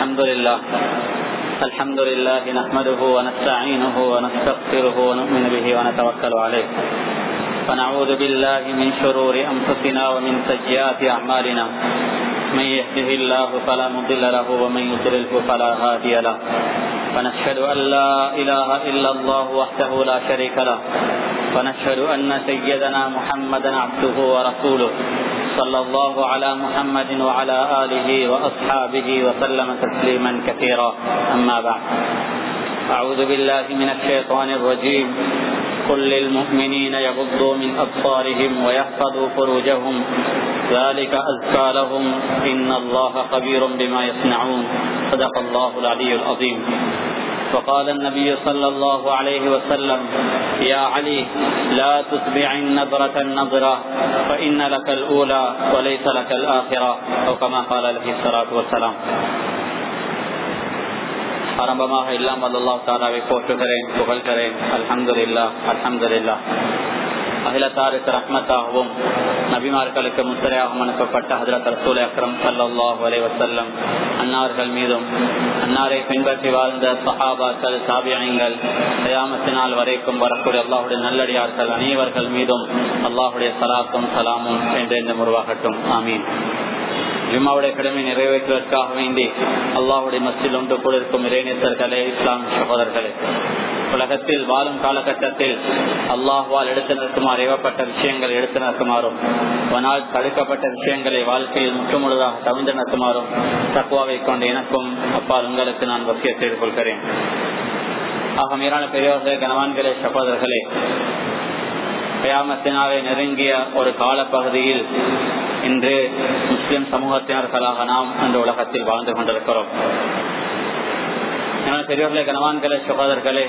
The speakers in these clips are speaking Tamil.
الحمد لله الحمد لله نحمده ونستعينه ونستغفره ونؤمن به ونتوكل عليه ونعوذ بالله من شرور أنفسنا ومن سيئات أعمالنا من يهده الله فلا مضل له ومن يضلله فلا هادي له ونشهد أن لا إله إلا الله وحده لا شريك له ونشهد أن سيدنا محمدا عبده ورسوله صلى الله على محمد وعلى آله وأصحابه وسلم تسليما كثيرا أما بعد أعوذ بالله من الشيطان الرجيم قل للمؤمنين يغضوا من أبصارهم ويحفظوا فروجهم ذلك أزكى لهم إن الله خبير بما يصنعون صدق الله العلي العظيم وقال النبي صلى الله عليه وسلم يا علي لا تتبع النظرة النظرة فإن لك الأولى وليس لك الآخرة أو كما قال عليه الصلاة والسلام ஆரம்பமாக எல்லாம் அல்லாஹ் தாலாவை போற்றுகிறேன் புகழ்கிறேன் அல்ஹம்துலில்லா அல்ஹம்துலில்லா அகிலத்தாருக்கு ரஹ்மத்தாகவும் நபிமார்களுக்கு முத்திரையாகவும் அனுப்பப்பட்ட ஹதரத் ரசூல் அக்ரம் சல்லாஹ் வலைவசல்லம் அன்னார்கள் மீதும் அன்னாரை பின்பற்றி வாழ்ந்த சஹாபாக்கள் சாபியங்கள் கயாமத்தினால் வரைக்கும் வரக்கூடிய அல்லாஹுடைய நல்லடியார்கள் அனைவர்கள் மீதும் அல்லாஹுடைய சலாத்தும் சலாமும் என்று உருவாகட்டும் ஆமீன் ஜும்மாவுடைய கடமை நிறைவேற்றுவதற்காக வேண்டி அல்லாஹுடைய மஸ்ஜில் ஒன்று கூட இருக்கும் இறைநேசர்களே இஸ்லாம் சகோதரர்களே உலகத்தில் வாழும் காலகட்டத்தில் அல்லாஹ்வால் எடுத்து நிற்குமாறு ஏவப்பட்ட விஷயங்கள் எடுத்து நிற்குமாறும் ஆனால் தடுக்கப்பட்ட விஷயங்களை வாழ்க்கையில் முற்றுமுழுதாக தவிர்த்து நிற்குமாறும் தக்குவாவை கொண்டு எனக்கும் அப்பால் உங்களுக்கு நான் வசிய செய்து கொள்கிறேன் ஆக மீறான பெரியவர்களே கனவான்களே சகோதரர்களே கயாமத்தினாலே நெருங்கிய ஒரு காலப்பகுதியில் இன்று முஸ்லிம் சமூகத்தினர்களாக நாம் அந்த உலகத்தில் வாழ்ந்து கொண்டிருக்கிறோம் பெரியவர்களே கனவான்களே சகோதரர்களே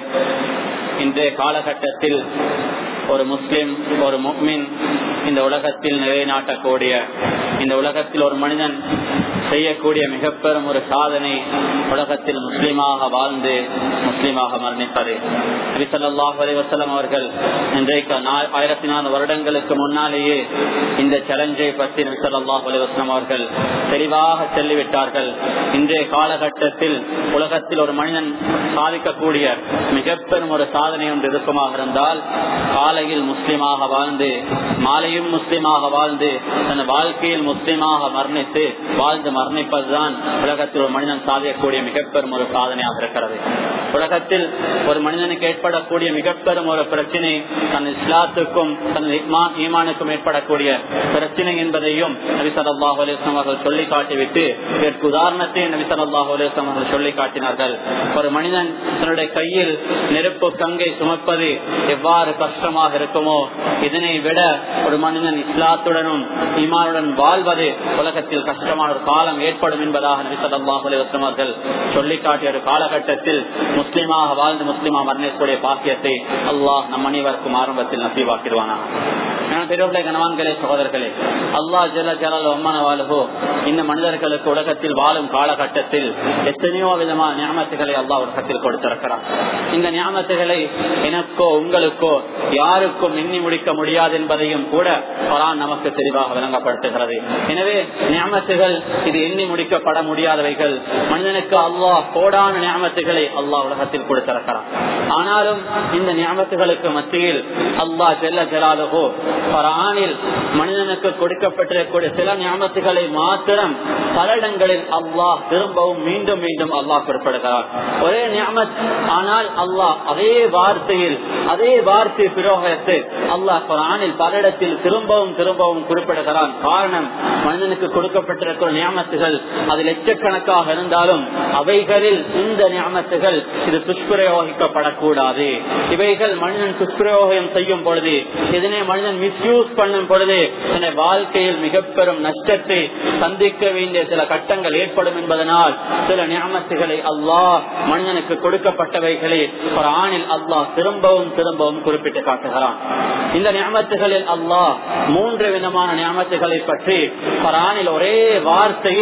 இன்றைய காலகட்டத்தில் ஒரு முஸ்லிம் ஒரு முக்மின் இந்த உலகத்தில் நிலைநாட்டக்கூடிய இந்த உலகத்தில் ஒரு மனிதன் செய்யக்கூடிய மிக பெரும் ஒரு சாதனை உலகத்தில் முஸ்லீமாக வாழ்ந்து முஸ்லீமாக மரணிப்பது ஹரிசல்லாஹ் அலிவசலம் அவர்கள் இன்றைக்கு ஆயிரத்தி நாலு வருடங்களுக்கு முன்னாலேயே இந்த சேலஞ்சை பற்றி நபிசல்லாஹ் அலிவசலம் அவர்கள் தெளிவாக சொல்லிவிட்டார்கள் இன்றைய காலகட்டத்தில் உலகத்தில் ஒரு மனிதன் சாதிக்கக்கூடிய மிக பெரும் ஒரு சாதனை ஒன்று இருக்குமாக இருந்தால் காலையில் முஸ்லீமாக வாழ்ந்து மாலையும் முஸ்லீமாக வாழ்ந்து தன் வாழ்க்கையில் முஸ்லீமாக மரணித்து வாழ்ந்து மரணிப்பதுதான் உலகத்தில் ஒரு மனிதன் சாதிக்கக்கூடிய மிக பெரும் ஒரு சாதனையாக இருக்கிறது உலகத்தில் ஒரு மனிதனுக்கு ஏற்படக்கூடிய மிக பெரும் ஒரு பிரச்சனை தன் இஸ்லாத்துக்கும் தன் ஈமானுக்கும் ஏற்படக்கூடிய பிரச்சனை என்பதையும் நபிசல்லாஹ் அலிஸ்லாம் அவர்கள் சொல்லி காட்டிவிட்டு இதற்கு உதாரணத்தை நபிசல்லாஹ் அலிஸ்லாம் அவர்கள் சொல்லி காட்டினார்கள் ஒரு மனிதன் தன்னுடைய கையில் நெருப்பு கங்கை சுமப்பது எவ்வாறு கஷ்டமாக இருக்குமோ இதனை விட ஒரு மனிதன் இஸ்லாத்துடனும் ஈமானுடன் வாழ்வது உலகத்தில் கஷ்டமான ஒரு காலம் ஏற்படும் என்பதாக நபிசல்லாஹர்கள் சொல்லி காட்டிய ஒரு காலகட்டத்தில் முஸ்லீமாக வாழ்ந்து முஸ்லீமா மரணிக்கூடிய பாக்கியத்தை அல்லாஹ் நம் அனைவருக்கும் ஆரம்பத்தில் நசீவாக்கிடுவானா பெரியவர்களே கணவான்களே சகோதரர்களே அல்லா ஜல ஜலால் ஒம்மன வாழுகோ இந்த மனிதர்களுக்கு உலகத்தில் வாழும் காலகட்டத்தில் எத்தனையோ விதமான ஞாபகத்துகளை அல்லா உலகத்தில் கொடுத்திருக்கிறார் இந்த ஞாபகத்துகளை எனக்கோ உங்களுக்கோ யாருக்கும் எண்ணி முடிக்க முடியாது என்பதையும் கூட பரான் நமக்கு தெளிவாக விளங்கப்படுத்துகிறது எனவே ஞாபகத்துகள் இது எண்ணி முடிக்கப்பட முடியாதவைகள் மனிதனுக்கு அல்லாஹ் கோடான ஞாபகத்துகளை அல்லாஹ் உலகத்தில் கொடுத்திருக்கிறார் ஆனாலும் இந்த ஞாபகத்துகளுக்கு மத்தியில் அல்லாஹ் ஜெல்ல ஜலாலுகோ பரானில் மனிதனுக்கு கொடுக்கப்பட்டிருக்கக்கூடிய சில ஞாபகத்துகளை மாத்திரம் பல இடங்களில் அல்லாஹ் திரும்பவும் மீண்டும் மீண்டும் அல்லாஹ் குறிப்பிடுகிறார் ஒரே ஞாபத் ஆனால் அல்லாஹ் அதே வார்த்தையில் அதே வார்த்தை பிரயோகத்தை அல்லாஹ் குரானில் பல இடத்தில் திரும்பவும் திரும்பவும் குறிப்பிடுகிறான் காரணம் மனிதனுக்கு கொடுக்கப்பட்டிருக்கிற நியமத்துகள் அது லட்சக்கணக்காக இருந்தாலும் அவைகளில் இந்த நியமத்துகள் இது துஷ்பிரயோகிக்கப்படக்கூடாது இவைகள் மனிதன் துஷ்பிரயோகம் செய்யும் பொழுது இதனை மனிதன் மிஸ்யூஸ் பண்ணும் பொழுது தன்னை வாழ்க்கையில் மிக பெரும் நஷ்டத்தை சந்திக்க வேண்டிய சில கட்டங்கள் ஏற்படும் என்பதனால் சில நியமத்துகளை அல்லாஹ் மனிதனுக்கு கொடுக்கப்பட்டவைகளை ஒரு ஆணில் அல்லாஹ் திரும்பவும் திரும்பவும் குறிப்பிட்டு காட்டுகிறான் இந்த நியமத்துகளில் அல்லாஹ் மூன்று விதமான நியமத்துகளை பற்றி பரானில் ஒரே வார்த்தையில்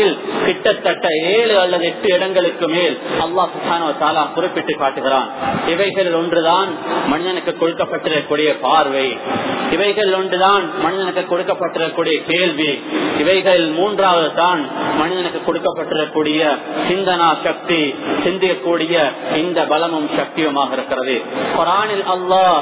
கிட்டத்தட்ட ஏழு அல்லது எட்டு இடங்களுக்கு மேல் அல்லாஹ் சுஹானோ தாலா குறிப்பிட்டு காட்டுகிறான் இவைகள் ஒன்றுதான் மனிதனுக்கு கொடுக்கப்பட்டிருக்கக்கூடிய பார்வை இவைகள் ஒன்றுதான் மனிதனுக்கு கொடுக்கப்பட்டிருக்கக்கூடிய கேள்வி இவைகள் மூன்றாவது தான் மனிதனுக்கு கொடுக்கப்பட்டிருக்கக்கூடிய சிந்தனா சக்தி சிந்திக்கக்கூடிய இந்த பலமும் சக்தியுமாக இருக்கிறது குரானில் அல்லாஹ்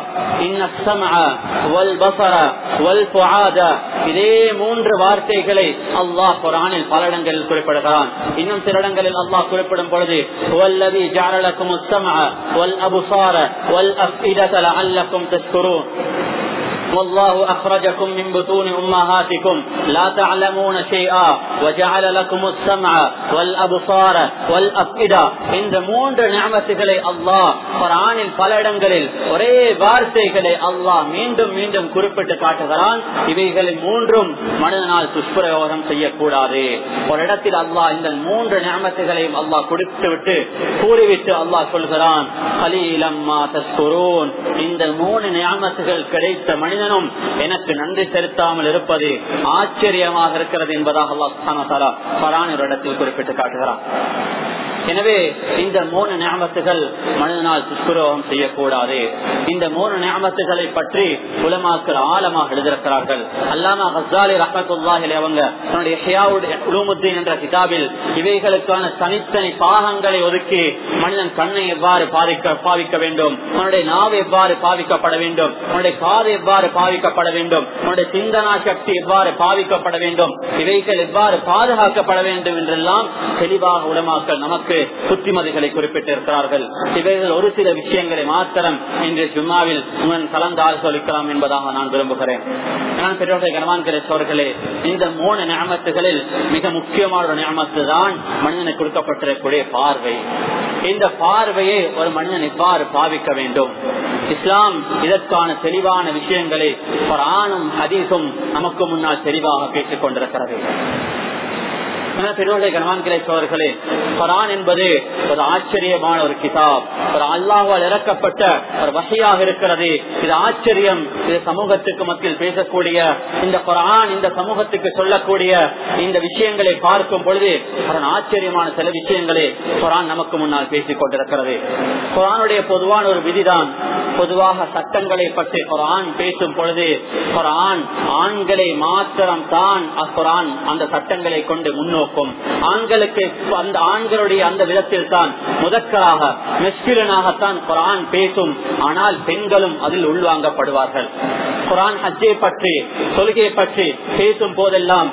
இதே மூன்று வார்த்தைகளை அல்லாஹ் குரானில் பல இடங்களில் குறிப்பிடுகிறான் இன்னும் சில இடங்களில் அல்லாஹ் குறிப்பிடும் பொழுது والذي جعل لكم السمع والابصار والافئده لعلكم تشكرون والله أخرجكم من بطون أمهاتكم لا تعلمون شيئا وجعل لكم السمع والأبصار والأفئدة இந்த மூன்று நியமத்துகளை அல்லாஹ் குரானில் பல இடங்களில் ஒரே வார்த்தைகளை அல்லாஹ் மீண்டும் மீண்டும் குறிப்பிட்டு காட்டுகிறான் இவைகளில் மூன்றும் மனிதனால் துஷ்பிரயோகம் செய்யக்கூடாது ஒரு இடத்தில் அல்லாஹ் இந்த மூன்று நியமத்துகளையும் அல்லாஹ் கொடுத்து விட்டு கூறிவிட்டு அல்லாஹ் சொல்கிறான் கலீலம்மா தஸ்குரூன் இந்த மூணு நியமத்துகள் கிடைத்த மனிதன் மனிதனும் எனக்கு நன்றி செலுத்தாமல் இருப்பது ஆச்சரியமாக இருக்கிறது என்பதாக அல்லாஹ் இடத்தில் குறிப்பிட்டு காட்டுகிறான் எனவே இந்த மூணு ஞாபகத்துகள் மனிதனால் துஷ்பிரயோகம் செய்யக்கூடாது இந்த மூணு ஞாபகத்துகளை பற்றி உலமாக்கள் ஆழமாக எழுதியிருக்கிறார்கள் அல்லாமா ஹசாலி ரஹமத்துல்லாஹிலே அவங்க தன்னுடைய உலூமுத்தீன் என்ற கிதாபில் இவைகளுக்கான தனித்தனி பாகங்களை ஒதுக்கி மனிதன் கண்ணை எவ்வாறு பாதிக்க பாவிக்க வேண்டும் அவனுடைய நாவு எவ்வாறு பாவிக்கப்பட வேண்டும் அவனுடைய காது எவ்வாறு பாவிக்கப்பட வேண்டும் அவனுடைய சிந்தனா சக்தி எவ்வாறு பாவிக்கப்பட வேண்டும் இவைகள் எவ்வாறு பாதுகாக்கப்பட வேண்டும் என்றெல்லாம் தெளிவாக உலமாக்கள் நமக்கு புத்திமதிகளை குறிப்பிட்டிருக்கிறார்கள் இவைகள் ஒரு சில விஷயங்களை மாத்திரம் இன்று ஜும்மாவில் உடன் கலந்து ஆலோசிக்கலாம் என்பதாக நான் விரும்புகிறேன் நான் பெற்றோர்கள் கனவான்களே இந்த மூணு ஞாபகத்துகளில் மிக முக்கியமான ஒரு ஞாபகத்து தான் மனிதனுக்கு கொடுக்கப்பட்டிருக்கக்கூடிய பார்வை இந்த பார்வையை ஒரு மனிதன் எவ்வாறு பாவிக்க வேண்டும் இஸ்லாம் இதற்கான தெளிவான விஷயங்களை ஒரு ஆணும் ஹதீஸும் நமக்கு முன்னால் தெளிவாக பேசிக் கொண்டிருக்கிறது பெருவளை கனவான்களே சோழர்களே குரான் என்பது ஒரு ஆச்சரியமான ஒரு கிதாப் ஒரு அல்லாஹால் இறக்கப்பட்ட ஒரு வகையாக இருக்கிறது இது ஆச்சரியம் இது சமூகத்துக்கு மத்தியில் பேசக்கூடிய இந்த குரான் இந்த சமூகத்துக்கு சொல்லக்கூடிய இந்த விஷயங்களை பார்க்கும் பொழுது அதன் ஆச்சரியமான சில விஷயங்களை குரான் நமக்கு முன்னால் பேசிக் கொண்டிருக்கிறது குரானுடைய பொதுவான ஒரு விதிதான் பொதுவாக சட்டங்களை பற்றி குரான் பேசும் பொழுது குரான் ஆண்களை மாத்திரம் தான் அக்குரான் அந்த சட்டங்களை கொண்டு முன்னோக்கும் ஆண்களுக்கு அந்த ஆண்களுடைய அந்த விதத்தில் தான் முதற்கராக மெஸ்கிலனாகத்தான் குரான் பேசும் ஆனால் பெண்களும் அதில் உள்வாங்கப்படுவார்கள் குரான் ஹஜ்ஜை பற்றி தொழுகை பற்றி பேசும் போதெல்லாம்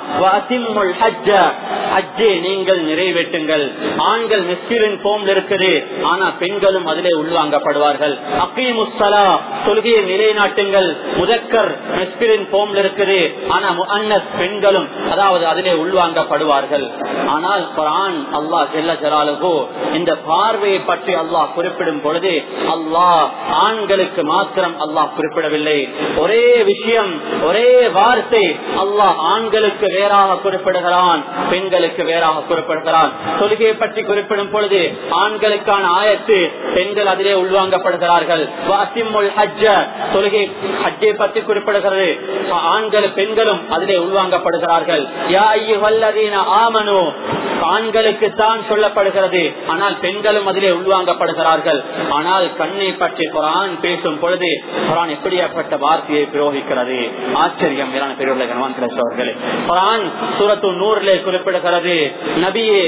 ஹஜ்ஜே நீங்கள் நிறைவேற்றுங்கள் ஆண்கள் மெஸ்கிலின் போம் இருக்குது ஆனா பெண்களும் அதிலே உள்வாங்கப்படுவார்கள் அக்கீமுஸ்தலா தொழுகையை நிலைநாட்டுங்கள் முதக்கர் மெஸ்கிலின் போம் இருக்குது ஆனா முன்னஸ் பெண்களும் அதாவது அதிலே உள்வாங்கப்படுவார்கள் ஆனால் குரான் அல்லாஹ் செல்ல ஜலாலுகோ இந்த பார்வையை பற்றி அல்லாஹ் குறிப்பிடும் பொழுது அல்லாஹ் ஆண்களுக்கு மாத்திரம் அல்லாஹ் குறிப்பிடவில்லை ஒரே விஷயம் ஒரே வார்த்தை அல்லாஹ் ஆண்களுக்கு வேறாக குறிப்பிடுகிறான் பெண்களுக்கு வேறாக குறிப்பிடுகிறான் தொழுகையை பற்றி குறிப்பிடும் பொழுது ஆண்களுக்கான ஆயத்து பெண்கள் அதிலே உள்வாங்கப்படுகிறார்கள் தொழுகை ஹஜ்ஜை பற்றி குறிப்பிடுகிறது ஆண்கள் பெண்களும் அதிலே உள்வாங்கப்படுகிறார்கள் யா ஐயுவல்லதீன ஆமனு ஆண்களுக்கு தான் சொல்லப்படுகிறது ஆனால் பெண்களும் அதிலே உள்வாங்கப்படுகிறார்கள் ஆனால் கண்ணை பற்றி குரான் பேசும் பொழுது குரான் எப்படியாப்பட்ட வார்த்தையை பிரயோகிக்கிறது ஆச்சரியம் மேலான பெரியவர்களே கனவான் கிரேஸ்வர்களே குரான் சூரத்து நூறிலே குறிப்பிடுகிறது நபியே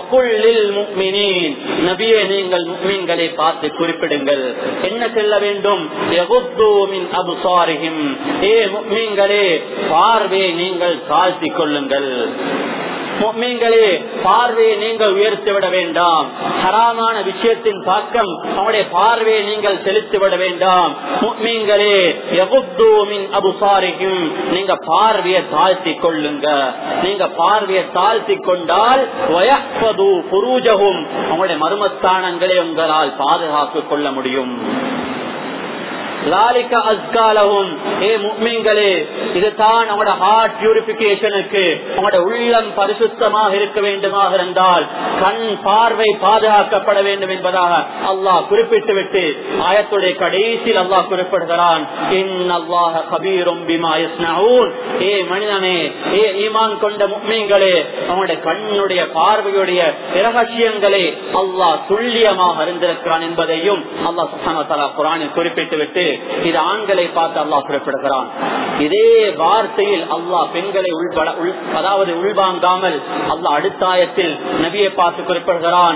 நபியே நீங்கள் முக்மீன்களை பார்த்து குறிப்பிடுங்கள் என்ன செல்ல வேண்டும் ஏ முக்மீன்களே பார்வையை நீங்கள் தாழ்த்தி கொள்ளுங்கள் மீன்களே பார்வையை நீங்கள் உயர்த்தி விட வேண்டாம் ஹராமான விஷயத்தின் பக்கம் அவனுடைய பார்வையை நீங்கள் செலுத்தி விட வேண்டாம் மீன்களே அபுசாரிக்கும் நீங்க பார்வையை தாழ்த்தி கொள்ளுங்க நீங்க பார்வையை தாழ்த்தி கொண்டால் வயப்பது புரூஜகும் அவங்களுடைய மர்மஸ்தானங்களை உங்களால் பாதுகாத்துக் கொள்ள முடியும் லாலிக்க அஸ்காலவும் ஏ முக்மீன்களே இதுதான் அவங்களோட ஹார்ட் பியூரிபிகேஷனுக்கு அவங்களோட உள்ளம் பரிசுத்தமாக இருக்க வேண்டுமாக இருந்தால் கண் பார்வை பாதுகாக்கப்பட வேண்டும் என்பதாக அல்லாஹ் குறிப்பிட்டு விட்டு ஆயத்துடைய கடைசியில் அல்லாஹ் குறிப்பிடுகிறான் ஏ மனிதனே ஏ ஈமான் கொண்ட முக்மீன்களே அவனுடைய கண்ணுடைய பார்வையுடைய இரகசியங்களை அல்லாஹ் துல்லியமாக அறிந்திருக்கிறான் என்பதையும் அல்லாஹ் சுஹான குரானில் குறிப்பிட்டு விட்டு இது ஆண்களை பார்த்து அல்லாஹ் குறிப்பிடுகிறான் இதே வார்த்தையில் அல்லாஹ் பெண்களை உள்பட அதாவது உள்வாங்காமல் அல்லாஹ் அடுத்தாயத்தில் நபியை பார்த்து குறிப்பிடுகிறான்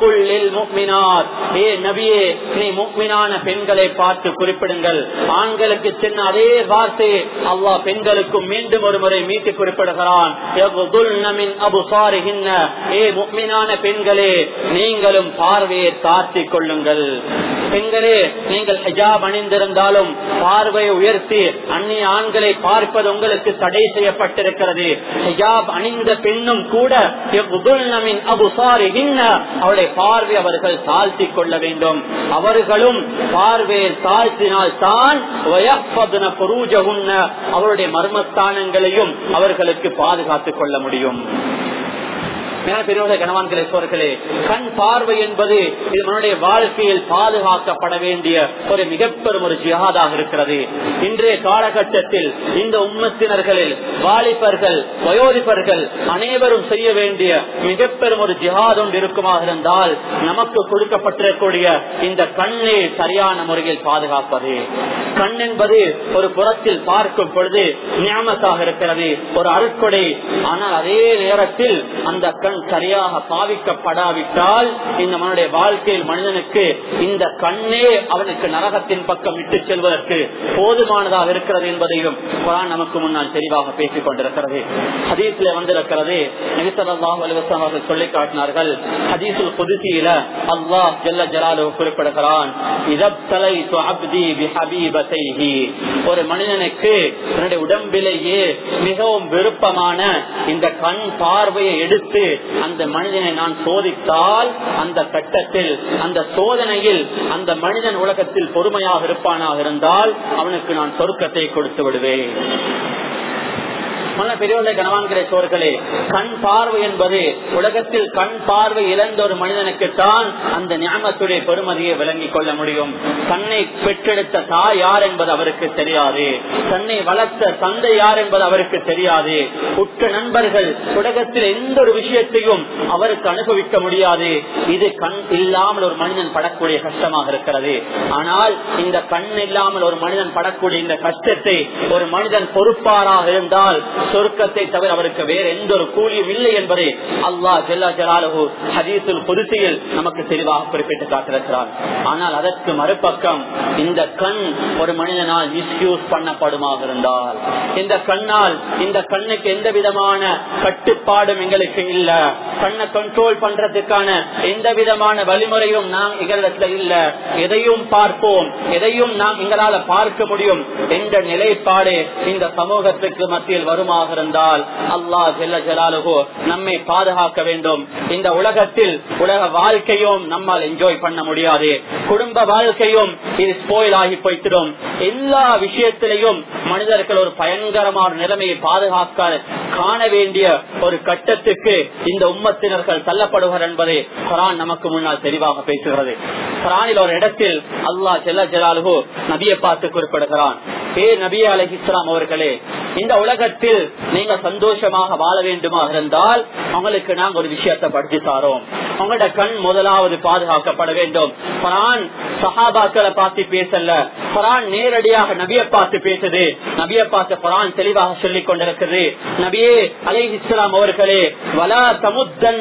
ஏ நபியே நீ முக்மினான பெண்களை பார்த்து குறிப்பிடுங்கள் ஆண்களுக்கு சின்ன அதே வார்த்தையை அல்லாஹ் பெண்களுக்கும் மீண்டும் ஒரு முறை மீட்டு குறிப்பிடுகிறான் ஏ முக்மினான பெண்களே நீங்களும் பார்வையை தாழ்த்திக் கொள்ளுங்கள் பெண்களே நீங்கள் ஹிஜாப் அணிந்திருந்தாலும் பார்வையை உயர்த்தி அந்நிய ஆண்களை பார்ப்பது உங்களுக்கு தடை செய்யப்பட்டிருக்கிறது ஹிஜாப் அணிந்த பெண்ணும் கூட அவருடைய பார்வை அவர்கள் தாழ்த்திக் கொள்ள வேண்டும் அவர்களும் பார்வையை தாழ்த்தினால் தான் அவருடைய மர்மஸ்தானங்களையும் அவர்களுக்கு பாதுகாத்துக் கொள்ள முடியும் கணவான்களே சோர்களே கண் பார்வை என்பது இது மனுடைய வாழ்க்கையில் பாதுகாக்கப்பட வேண்டிய ஒரு மிகப்பெரும் ஒரு ஜிஹாதாக இருக்கிறது இன்றைய காலகட்டத்தில் இந்த உம்மத்தினர்களில் வாலிபர்கள் வயோதிபர்கள் அனைவரும் செய்ய வேண்டிய மிகப்பெரும் ஒரு ஜிஹாத் ஒன்று இருக்குமாக இருந்தால் நமக்கு கொடுக்கப்பட்டிருக்கூடிய இந்த கண்ணை சரியான முறையில் பாதுகாப்பது கண் என்பது ஒரு புறத்தில் பார்க்கும் பொழுது ஞாபகத்தாக இருக்கிறது ஒரு அருட்கொடை ஆனால் அதே நேரத்தில் அந்த கண் சரியாக பாவிக்கப்படாவிட்டால் இந்த மனுடைய வாழ்க்கையில் மனிதனுக்கு இந்த கண்ணே அவனுக்கு நரகத்தின் பக்கம் விட்டு செல்வதற்கு போதுமானதாக இருக்கிறது என்பதையும் குரான் நமக்கு முன்னால் தெளிவாக பேசிக் கொண்டிருக்கிறது ஹதீஸ்ல வந்திருக்கிறது நபிசல்லாஹ் அலுவலம் அவர்கள் சொல்லி காட்டினார்கள் ஹதீசுல் புதுசியில அல்லாஹ் ஜல்ல ஜலாலு குறிப்பிடுகிறான் ஒரு மனிதனுக்கு தன்னுடைய உடம்பிலேயே மிகவும் விருப்பமான இந்த கண் பார்வையை எடுத்து அந்த மனிதனை நான் சோதித்தால் அந்த கட்டத்தில் அந்த சோதனையில் அந்த மனிதன் உலகத்தில் பொறுமையாக இருப்பானாக இருந்தால் அவனுக்கு நான் சொருக்கத்தை கொடுத்து விடுவேன் பெரியவர்களே கனவான்கிற சோர்களே கண் பார்வை என்பது உலகத்தில் கண் பார்வை இழந்த ஒரு மனிதனுக்கு தான் அந்த ஞாபகத்துடைய பெருமதியை விளங்கிக் கொள்ள முடியும் தன்னை பெற்றெடுத்த தாய் யார் என்பது அவருக்கு தெரியாது தன்னை வளர்த்த தந்தை யார் என்பது அவருக்கு தெரியாது உற்ற நண்பர்கள் உலகத்தில் எந்த ஒரு விஷயத்தையும் அவருக்கு அனுபவிக்க முடியாது இது கண் இல்லாமல் ஒரு மனிதன் படக்கூடிய கஷ்டமாக இருக்கிறது ஆனால் இந்த கண் இல்லாமல் ஒரு மனிதன் படக்கூடிய இந்த கஷ்டத்தை ஒரு மனிதன் பொறுப்பாராக இருந்தால் சொர்க்கத்தை தவிர அவருக்கு வேற எந்த ஒரு கூலியும் இல்லை என்பதை அல்லாஹ் ஜெல்லா ஜலாலு ஹதீசுல் புதுசியில் நமக்கு தெளிவாக குறிப்பிட்டு காட்டிருக்கிறார் ஆனால் அதற்கு மறுபக்கம் இந்த கண் ஒரு மனிதனால் மிஸ்யூஸ் பண்ணப்படுமாக இருந்தால் இந்த கண்ணால் இந்த கண்ணுக்கு எந்த விதமான கட்டுப்பாடும் எங்களுக்கு இல்ல கண்ணை கண்ட்ரோல் பண்றதுக்கான எந்த விதமான வழிமுறையும் நாம் எங்களிடத்துல இல்ல எதையும் பார்ப்போம் எதையும் நாம் எங்களால பார்க்க முடியும் என்ற நிலைப்பாடு இந்த சமூகத்துக்கு மத்தியில் வருமாக இருந்தால் அல்லாஹ் ஜெல்ல ஜலாலுகோ நம்மை பாதுகாக்க வேண்டும் இந்த உலகத்தில் உலக வாழ்க்கையும் நம்மால் என்ஜாய் பண்ண முடியாது குடும்ப வாழ்க்கையும் இது ஸ்போயில் ஆகி போய்த்திடும் எல்லா விஷயத்திலையும் மனிதர்கள் ஒரு பயங்கரமான நிலைமையை பாதுகாக்க காண வேண்டிய ஒரு கட்டத்துக்கு இந்த உம்மத்தினர்கள் தள்ளப்படுவர் என்பதை குரான் நமக்கு முன்னால் தெளிவாக பேசுகிறது குரானில் ஒரு இடத்தில் அல்லாஹ் ஜெல்ல ஜலாலுகோ நபியை பார்த்து குறிப்பிடுகிறான் ஏ நபி அலஹி இஸ்லாம் அவர்களே இந்த உலகத்தில் நீங்க சந்தோஷமாக வாழ வேண்டுமா இருந்தால் உங்களுக்கு நாங்க ஒரு விஷயத்தை படிச்சு தாரோம் உங்களோட கண் முதலாவது பாதுகாக்கப்பட வேண்டும் குரான் சஹாபாக்களை பார்த்து பேசல குரான் நேரடியாக நபியை பார்த்து பேசுது நபியை பார்த்து குரான் தெளிவாக சொல்லிக் கொண்டிருக்கிறது நபியே அலை இஸ்லாம் அவர்களே வலா சமுத்தன்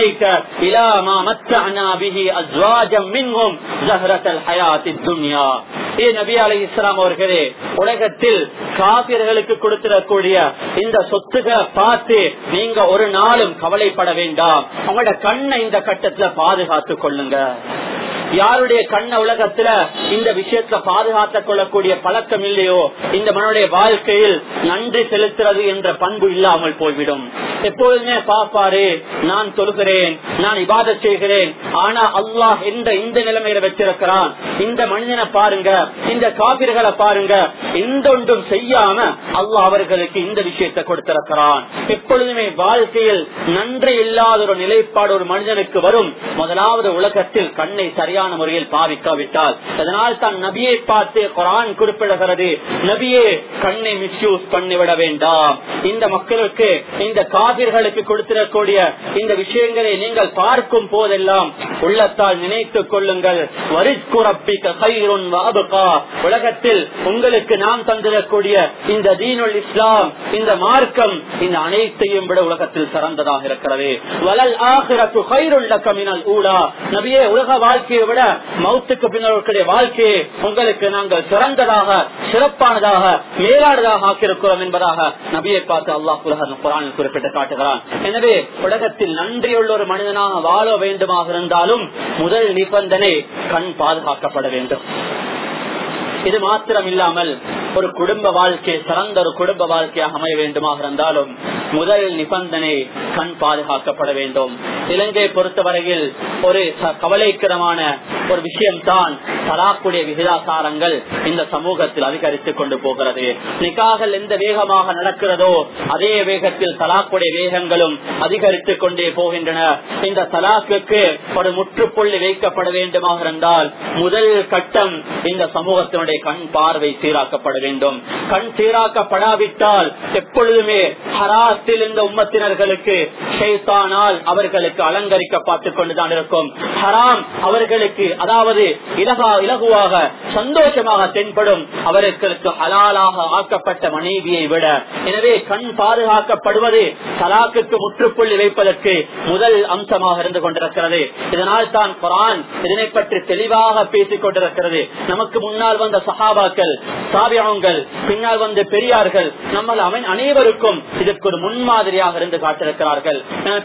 இலாமா மத்தனா பிஹி அஸ்வாஜம் மின்ஹும் ஜஹரத்தல் ஹயாத்தி துன்யா ஏ நபி அலை இஸ்லாம் அவர்களே உலகத்தில் காபிர்களுக்கு கொடுத்திடக்கூடிய இந்த சொத்துக்களை பார்த்து நீங்க ஒரு நாளும் கவலைப்பட வேண்டாம் உங்களோட கண்ணை இந்த கட்டத்துல பாதுகாத்துக் கொள்ளுங்க யாருடைய கண்ண உலகத்துல இந்த விஷயத்துல பாதுகாத்துக் கொள்ளக்கூடிய பழக்கம் இல்லையோ இந்த மனுடைய வாழ்க்கையில் நன்றி செலுத்துறது என்ற பண்பு இல்லாமல் போய்விடும் எப்பொழுதுமே பாப்பாரு நான் தொழுகிறேன் நான் இபாத செய்கிறேன் ஆனா அல்லாஹ் எந்த இந்த நிலைமையில வச்சிருக்கிறான் இந்த மனிதனை பாருங்க இந்த காபிர்களை பாருங்க எந்த ஒன்றும் செய்யாம அல்லாஹ் அவர்களுக்கு இந்த விஷயத்தை கொடுத்திருக்கிறான் எப்பொழுதுமே வாழ்க்கையில் நன்றி இல்லாத ஒரு நிலைப்பாடு ஒரு மனிதனுக்கு வரும் முதலாவது உலகத்தில் கண்ணை சரியான முறையில் பாவிக்காவிட்டால் அதனால் தான் நபியை பார்த்து குரான் குறிப்பிடுகிறது நபியே கண்ணை மிஸ்யூஸ் பண்ணிவிட வேண்டாம் இந்த மக்களுக்கு இந்த காவிர்களுக்கு கொடுத்திடக்கூடிய இந்த விஷயங்களை நீங்கள் பார்க்கும் போதெல்லாம் உள்ளத்தால் நினைத்துக் கொள்ளுங்கள் உலகத்தில் உங்களுக்கு நாம் தந்திடக்கூடிய இந்த தீனுல் இஸ்லாம் இந்த மார்க்கம் இந்த அனைத்தையும் விட உலகத்தில் சிறந்ததாக இருக்கிறது வலல் ஆகிரத்து கயிறுள்ள கமினல் ஊடா நபியே உலக வாழ்க்கையை விட மௌத்துக்கு பின்னர்களுடைய வாழ்க்கையை உங்களுக்கு நாங்கள் சிறந்ததாக சிறப்பானதாக மேலானதாக ஆக்கியிருக்கிறோம் என்பதாக நபியை பார்த்து அல்லாஹ் குரானில் குறிப்பிட்டு காட்டுகிறான் எனவே உலகத்தில் நன்றியுள்ள ஒரு மனிதனாக வாழ வேண்டுமாக இருந்தாலும் முதல் நிபந்தனை கண் பாதுகாக்கப்பட வேண்டும் இது மாத்திரம் இல்லாமல் ஒரு குடும்ப வாழ்க்கை சிறந்த ஒரு குடும்ப வாழ்க்கையாக அமைய வேண்டுமாக இருந்தாலும் முதல் நிபந்தனை கண் பாதுகாக்கப்பட வேண்டும் இலங்கையை பொறுத்தவரையில் ஒரு கவலைக்கிடமான ஒரு விஷயம்தான் தலாக்குடைய விகிதாசாரங்கள் இந்த சமூகத்தில் அதிகரித்துக் கொண்டு போகிறது நிக்காகள் எந்த வேகமாக நடக்கிறதோ அதே வேகத்தில் தலாக்குடைய வேகங்களும் அதிகரித்துக் கொண்டே போகின்றன இந்த தலாக்குக்கு ஒரு முற்றுப்புள்ளி வைக்கப்பட வேண்டுமாக இருந்தால் முதல் கட்டம் இந்த சமூகத்தினுடைய கண் பார்வை சீராக்கப்பட வேண்டும் கண் சீராக்கப்படாவிட்டால் எப்பொழுதுமே ஹராத்தில் இந்த உம்மத்தினர்களுக்கு ஷைத்தானால் அவர்களுக்கு அலங்கரிக்கப்பட்டுக் கொண்டுதான் இருக்கும் ஹராம் அவர்களுக்கு அதாவது இலகா இலகுவாக சந்தோஷமாக தென்படும் அவர்களுக்கு ஹலாலாக ஆக்கப்பட்ட மனைவியை விட எனவே கண் பாதுகாக்கப்படுவது தலாக்குக்கு முற்றுப்புள்ளி வைப்பதற்கு முதல் அம்சமாக இருந்து கொண்டிருக்கிறது இதனால் தான் குரான் இதனை பற்றி தெளிவாக பேசிக் கொண்டிருக்கிறது நமக்கு முன்னால் வந்த சஹாபாக்கள் சாபியங்கள் பின்னால் வந்த பெரியார்கள் நம்ம அவன் அனைவருக்கும் இதற்கு ஒரு முன்மாதிரியாக இருந்து காட்டிருக்கிறார்கள்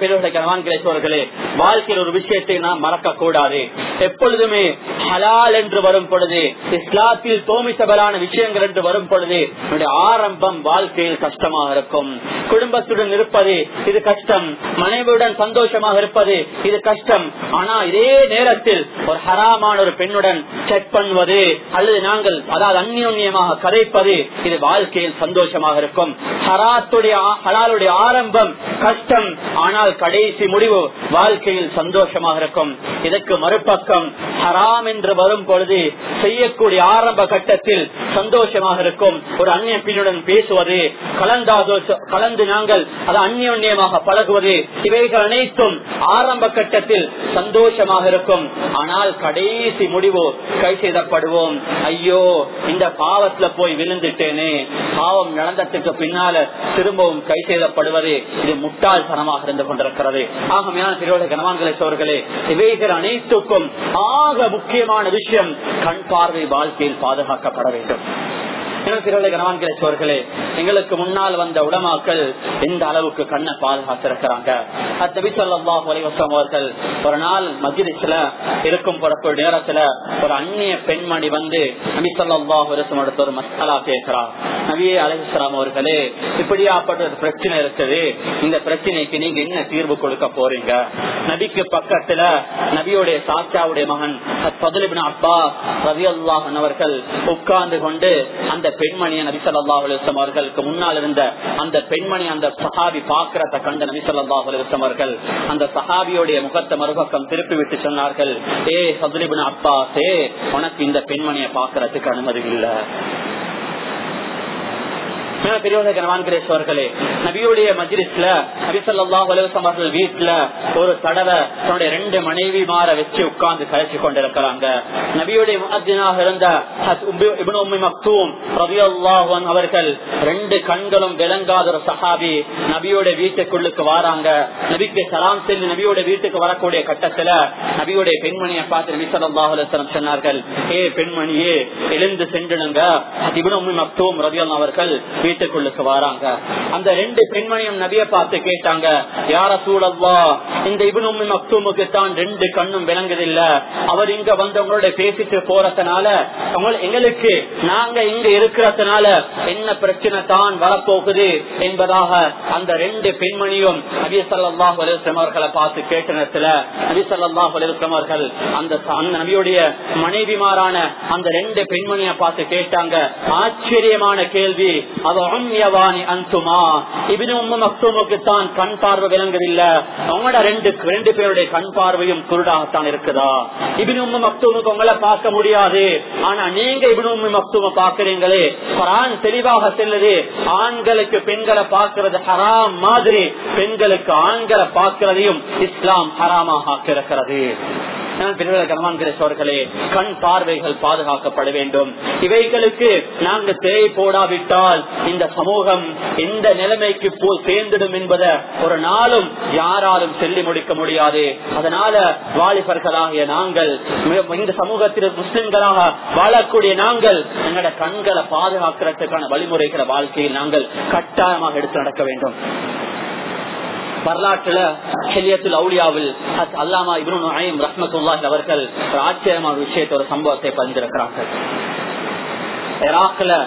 பெரியவர்களே வாழ்க்கையில் ஒரு விஷயத்தை நாம் மறக்க கூடாது எப்பொழுதுமே ஹலால் என்று வரும் பொழுது இஸ்லாத்தில் தோமிசபலான விஷயங்கள் என்று வரும் பொழுது ஆரம்பம் வாழ்க்கையில் கஷ்டமாக இருக்கும் குடும்பத்துடன் இருப்பது இது கஷ்டம் மனைவியுடன் சந்தோஷமாக இருப்பது இது கஷ்டம் ஆனா இதே நேரத்தில் ஒரு ஹராமான ஒரு பெண்ணுடன் செக் பண்ணுவது அல்லது நாங்கள் அதாவது அந்யோன்யமாக கதைப்பது இது வாழ்க்கையில் சந்தோஷமாக இருக்கும் ஹராத்துடைய ஹலாலுடைய ஆரம்பம் கஷ்டம் ஆனால் கடைசி முடிவு வாழ்க்கையில் சந்தோஷமாக இருக்கும் இதற்கு மறுபக்கம் ஹராம் என்று வரும் பொழுது செய்யக்கூடிய ஆரம்ப கட்டத்தில் சந்தோஷமாக இருக்கும் ஒரு அந்நிய பெண்ணுடன் பேசுவது கலந்தாதோ கலந்து நாங்கள் அது அந்யோன்யமாக பழகுவது இவைகள் அனைத்தும் ஆரம்ப கட்டத்தில் சந்தோஷமாக இருக்கும் ஆனால் கடைசி முடிவு கை செய்தப்படுவோம் ஐயோ இந்த பாவத்துல போய் விழுந்துட்டேனே பாவம் நடந்ததுக்கு பின்னால திரும்பவும் கை செய்தப்படுவது இது முட்டாள்தனமாக இருந்து கொண்டிருக்கிறது ஆகமையான திருவிழா கனவான்களை சோர்களே இவைகள் அனைத்துக்கும் ஆக முக்கியமான விஷயம் கண் பார்வை வாழ்க்கையில் பாதுகாக்கப்பட வேண்டும் சோர்களே எங்களுக்கு முன்னால் வந்த உடமாக்கள் எந்த அளவுக்கு கண்ணை பாதுகாத்திருக்கிறாங்க அவர்கள் ஒரு நாள் மஜிலிஸ்ல இருக்கும் போறக்கூடிய நேரத்துல ஒரு அந்நிய பெண்மணி வந்து நபி சொல்லாஹ் அடுத்த ஒரு மசாலா பேசுறா நபியே அலிஸ்லாம் அவர்களே இப்படியாப்பட்ட ஒரு பிரச்சனை இருக்குது இந்த பிரச்சனைக்கு நீங்க என்ன தீர்வு கொடுக்க போறீங்க நபிக்கு பக்கத்துல நபியுடைய சாச்சாவுடைய மகன் அப்பா ரவி அல்லாஹன் அவர்கள் உட்கார்ந்து கொண்டு அந்த பெண்மணியை நபிசல்லா அலுவலம் அவர்களுக்கு முன்னால் இருந்த அந்த பெண்மணி அந்த சஹாபி பாக்குறத கண்ட நபிசல்லா அலுவலம் அவர்கள் அந்த சஹாபியோடைய முகத்தை மறுபக்கம் திருப்பி விட்டு சொன்னார்கள் ஏ சதுலிபின் அப்பாசே உனக்கு இந்த பெண்மணியை பாக்குறதுக்கு அனுமதி இல்லை பெரியவர்களே நபியுடைய மஜிலிஸ்ல நபிசல்லா அவர்கள் வீட்டுல ஒரு தடவை தன்னுடைய ரெண்டு மனைவி மாற வச்சு உட்கார்ந்து கழிச்சு கொண்டிருக்கிறாங்க நபியுடைய முகத்தினாக இருந்த அவர்கள் ரெண்டு கண்களும் விளங்காத ஒரு சஹாபி நபியோட வீட்டுக்குள்ளுக்கு வராங்க நபிக்கு சலாம் செல்லி நபியோட வீட்டுக்கு வரக்கூடிய கட்டத்துல நபியுடைய பெண்மணியை பார்த்து நபி சொல்லாஹலம் சொன்னார்கள் ஏ பெண்மணியே எழுந்து சென்றுடுங்க இபுன் உம்மி மக்தூம் ரவி அவர்கள் வீட்டுக்குள்ளுக்கு வராங்க அந்த ரெண்டு பெண்மணியும் நபிய பார்த்து கேட்டாங்க யார சூழல்வா இந்த இபுன் உம்மி மக்தூமுக்கு தான் ரெண்டு கண்ணும் விளங்குதில்ல அவர் இங்க வந்தவங்களோட பேசிட்டு போறதுனால அவங்க எங்களுக்கு நாங்க இங்க இருக்கிறதுனால என்ன பிரச்சனை தான் வரப்போகுது என்பதாக அந்த ரெண்டு பெண்மணியும் நபி சல்லாஹ் அலுவலம் அவர்களை பார்த்து கேட்ட நேரத்துல நபி சல்லாஹ் அலுவலம் அவர்கள் அந்த அந்த நபியுடைய மனைவிமாரான அந்த ரெண்டு பெண்மணியை பார்த்து கேட்டாங்க ஆச்சரியமான கேள்வி அது அம்யவாணி அந்துமா இபின் உம்ம மக்தூமுக்கு தான் கண் பார்வை விளங்குதில்லை அவங்களோட ரெண்டு ரெண்டு பேருடைய கண் பார்வையும் குருடாகத்தான் இருக்குதா இபின் உம்ம மக்தூமுக்கு உங்களை பார்க்க முடியாது ஆனா நீங்க இபின் உம்ம மக்தூம பாக்குறீங்களே குரான் தெளிவாக செல்லுது ஆண்களுக்கு பெண்களை பார்க்கிறது ஹராம் மாதிரி பெண்களுக்கு ஆண்களை பார்க்கிறதையும் இஸ்லாம் ஹராமாக ஆக்கிருக்கிறது கனவான்களே கண் பார்வைகள் பாதுகாக்கப்பட வேண்டும் இவைகளுக்கு நாங்கள் திரை போடாவிட்டால் இந்த சமூகம் எந்த நிலைமைக்கு போய் சேர்ந்திடும் என்பதை ஒரு நாளும் யாராலும் சொல்லி முடிக்க முடியாது அதனால வாலிபர்களாகிய நாங்கள் இந்த சமூகத்தில் முஸ்லிம்களாக வாழக்கூடிய நாங்கள் எங்களோட கண்களை பாதுகாக்கிறதுக்கான வழிமுறைகளை வாழ்க்கையில் நாங்கள் கட்டாயமாக எடுத்து நடக்க வேண்டும் வரலாற்றுல ஹெலியத்துல் அவுலியாவில் அல்லாமா இப்ரூன் ரஹ்மத்துல்லாஹ் அவர்கள் ஒரு ஆச்சரியமான விஷயத்தை ஒரு சம்பவத்தை பதிந்திருக்கிறார்கள் ஈராக்ல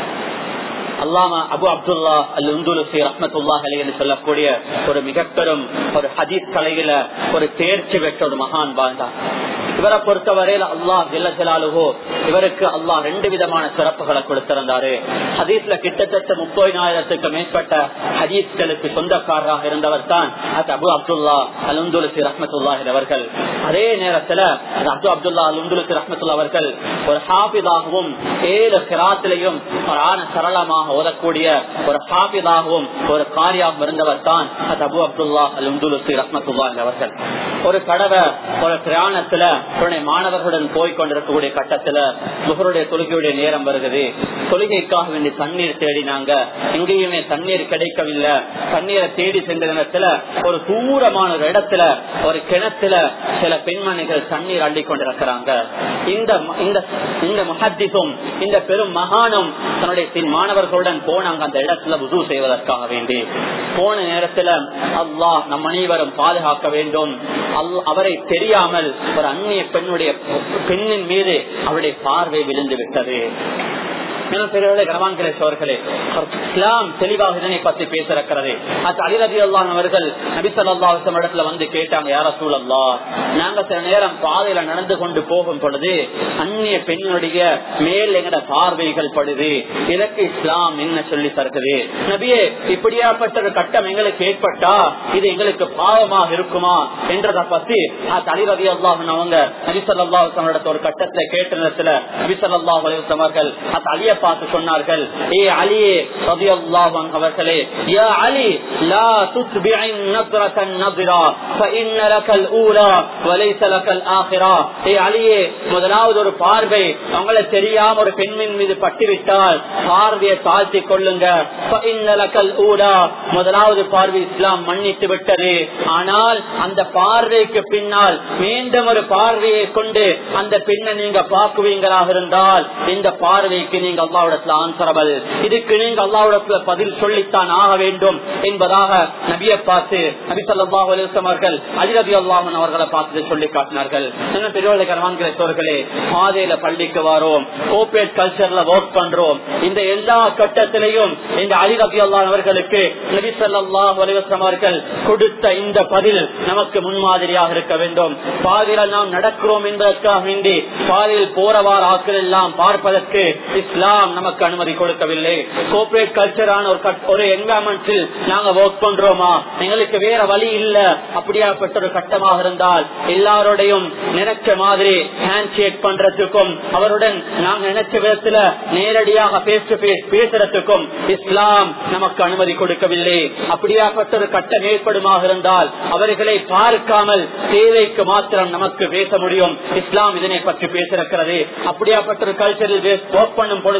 அல்லாமா அபு அப்துல்லா அல் உந்துலுசி ரஹ்மத்துல்லாஹ் அலி என்று சொல்லக்கூடிய ஒரு மிக பெரும் ஒரு ஹதீஸ் கலையில ஒரு தேர்ச்சி பெற்ற ஒரு மகான் வாழ்ந்தார் இவரை பொறுத்தவரையில் அல்லாஹ் ஜெல்ல ஜலாலுகோ இவருக்கு அல்லாஹ் ரெண்டு விதமான சிறப்புகளை கொடுத்திருந்தாரு ஹதீஸ்ல கிட்டத்தட்ட முப்பதினாயிரத்துக்கு மேற்பட்ட ஹதீஸ்களுக்கு சொந்தக்காரராக இருந்தவர் தான் அது அபு அப்துல்லா அல் உந்துலுசி ரஹ்மத்துல்லாஹ் அவர்கள் அதே நேரத்துல அபு அப்துல்லா அல் உந்துலுசி ரஹ்மத்துல்லா அவர்கள் ஒரு ஹாபிதாகவும் ஏழு கிராத்திலையும் ஒரு ஆன சரளமாக ஓதக்கூடிய ஒரு ஹாபிதாகவும் ஒரு காரியாகவும் இருந்தவர் தான் அது அபு அப்துல்லா அல் உந்துலுசி ரஹ்மத்துல்லா அவர்கள் ஒரு கடவை ஒரு பிரயாணத்துல உடனே மாணவர்களுடன் போய் கொண்டிருக்கக்கூடிய கட்டத்துல முகருடைய தொழுகையுடைய நேரம் வருகிறது தொழுகைக்காக வேண்டி தண்ணீர் தேடினாங்க எங்கேயுமே தண்ணீர் கிடைக்கவில்லை தண்ணீரை தேடி சென்ற நேரத்துல ஒரு தூரமான ஒரு இடத்துல ஒரு கிணத்துல சில பெண்மணிகள் தண்ணீர் அள்ளி கொண்டிருக்கிறாங்க இந்த இந்த இந்த முஹத்திசும் இந்த பெரும் மகானும் தன்னுடைய மாணவர்களுடன் போனாங்க அந்த இடத்துல உது செய்வதற்காக வேண்டி போன நேரத்துல அல்லாஹ் நம் அனைவரும் பாதுகாக்க வேண்டும் அவரை தெரியாமல் ஒரு அந்நிய பெண்ணுடைய பெண்ணின் மீது அவருடைய பார்வை விழுந்து விட்டது இஸ்லாம் தெளிவாக இதனை பத்தி பேசிருக்கிறது அது அலிரதி அல்லான் அவர்கள் நபிசல்லாசம் இடத்துல வந்து கேட்டாங்க யார சூழல்லா நாங்க சில நேரம் பாதையில நடந்து கொண்டு போகும் பொழுது அந்நிய பெண்ணுடைய மேல் எங்கட பார்வைகள் படுது இதற்கு இஸ்லாம் என்ன சொல்லி தருகிறது நபியே இப்படியாப்பட்ட ஒரு கட்டம் எங்களுக்கு ஏற்பட்டா இது எங்களுக்கு பாவமாக இருக்குமா என்றதை பத்தி அலிரதி அல்லாஹன் அவங்க நபிசல்லாசம் ஒரு கட்டத்துல கேட்ட நேரத்துல நபிசல்லாஹ் அவர்கள் அது அலிய பார்த்து சொன்னார்கள் ஏ அலியே அவர்களே யா அலி லா துத்பிஇன் நத்ரத்தன் நத்ரா فإن لك الأولى وليس لك الآخرة ஏ அலியே முதலாவது ஒரு பார்வை உங்களை தெரியாம ஒரு பெண்ணின் மீது பட்டுவிட்டால் பார்வையை தாழ்த்தி கொள்ளுங்க فإن لك الأولى முதலாவது பார்வை இஸ்லாம் மன்னித்து விட்டது ஆனால் அந்த பார்வைக்கு பின்னால் மீண்டும் ஒரு பார்வையை கொண்டு அந்த பெண்ணை நீங்க பார்க்குவீங்களாக இருந்தால் இந்த பார்வைக்கு நீங்க அல்லாவிடத்துல ஆன்சரபல் இதுக்கு நீங்க அல்லாவிடத்துல பதில் சொல்லித்தான் ஆக வேண்டும் என்பதாக நபியை பார்த்து நபி சொல்லாஹ் அவர்கள் அதிரதி அல்லாமன் அவர்களை பார்த்து சொல்லி காட்டினார்கள் இன்னும் பெரியவர்களே பாதையில பள்ளிக்கு வரோம் கோபரேட் கல்ச்சர்ல ஒர்க் பண்றோம் இந்த எல்லா கட்டத்திலையும் இந்த அதிரதி அல்லான் அவர்களுக்கு நபி சொல்லாஹ் அலுவலம் அவர்கள் கொடுத்த இந்த பதில் நமக்கு முன்மாதிரியாக இருக்க வேண்டும் பாதையில நாம் நடக்கிறோம் என்பதற்காக வேண்டி பாதையில் போறவாறு ஆக்கள் எல்லாம் பார்ப்பதற்கு இஸ்லாம் நமக்கு அனுமதி கொடுக்கவில்லை கோபரேட் கல்ச்சரான ஒரு ஒரு என்வரன்மெண்டில் நாங்க ஒர்க் பண்றோமா எங்களுக்கு வேற வழி இல்ல அப்படியாப்பட்ட ஒரு கட்டமாக இருந்தால் எல்லாரோடையும் நினைச்ச மாதிரி ஹேண்ட் ஷேக் பண்றதுக்கும் அவருடன் நாங்க நினைச்ச விதத்துல நேரடியாக பேஸ் டு பேஸ் பேசுறதுக்கும் இஸ்லாம் நமக்கு அனுமதி கொடுக்கவில்லை அப்படியாப்பட்ட ஒரு கட்டம் ஏற்படுமாக இருந்தால் அவர்களை பார்க்காமல் தேவைக்கு மாத்திரம் நமக்கு பேச முடியும் இஸ்லாம் இதனை பற்றி பேசிருக்கிறது அப்படியாப்பட்ட ஒரு கல்ச்சரில் ஒர்க் பண்ணும் பொழுது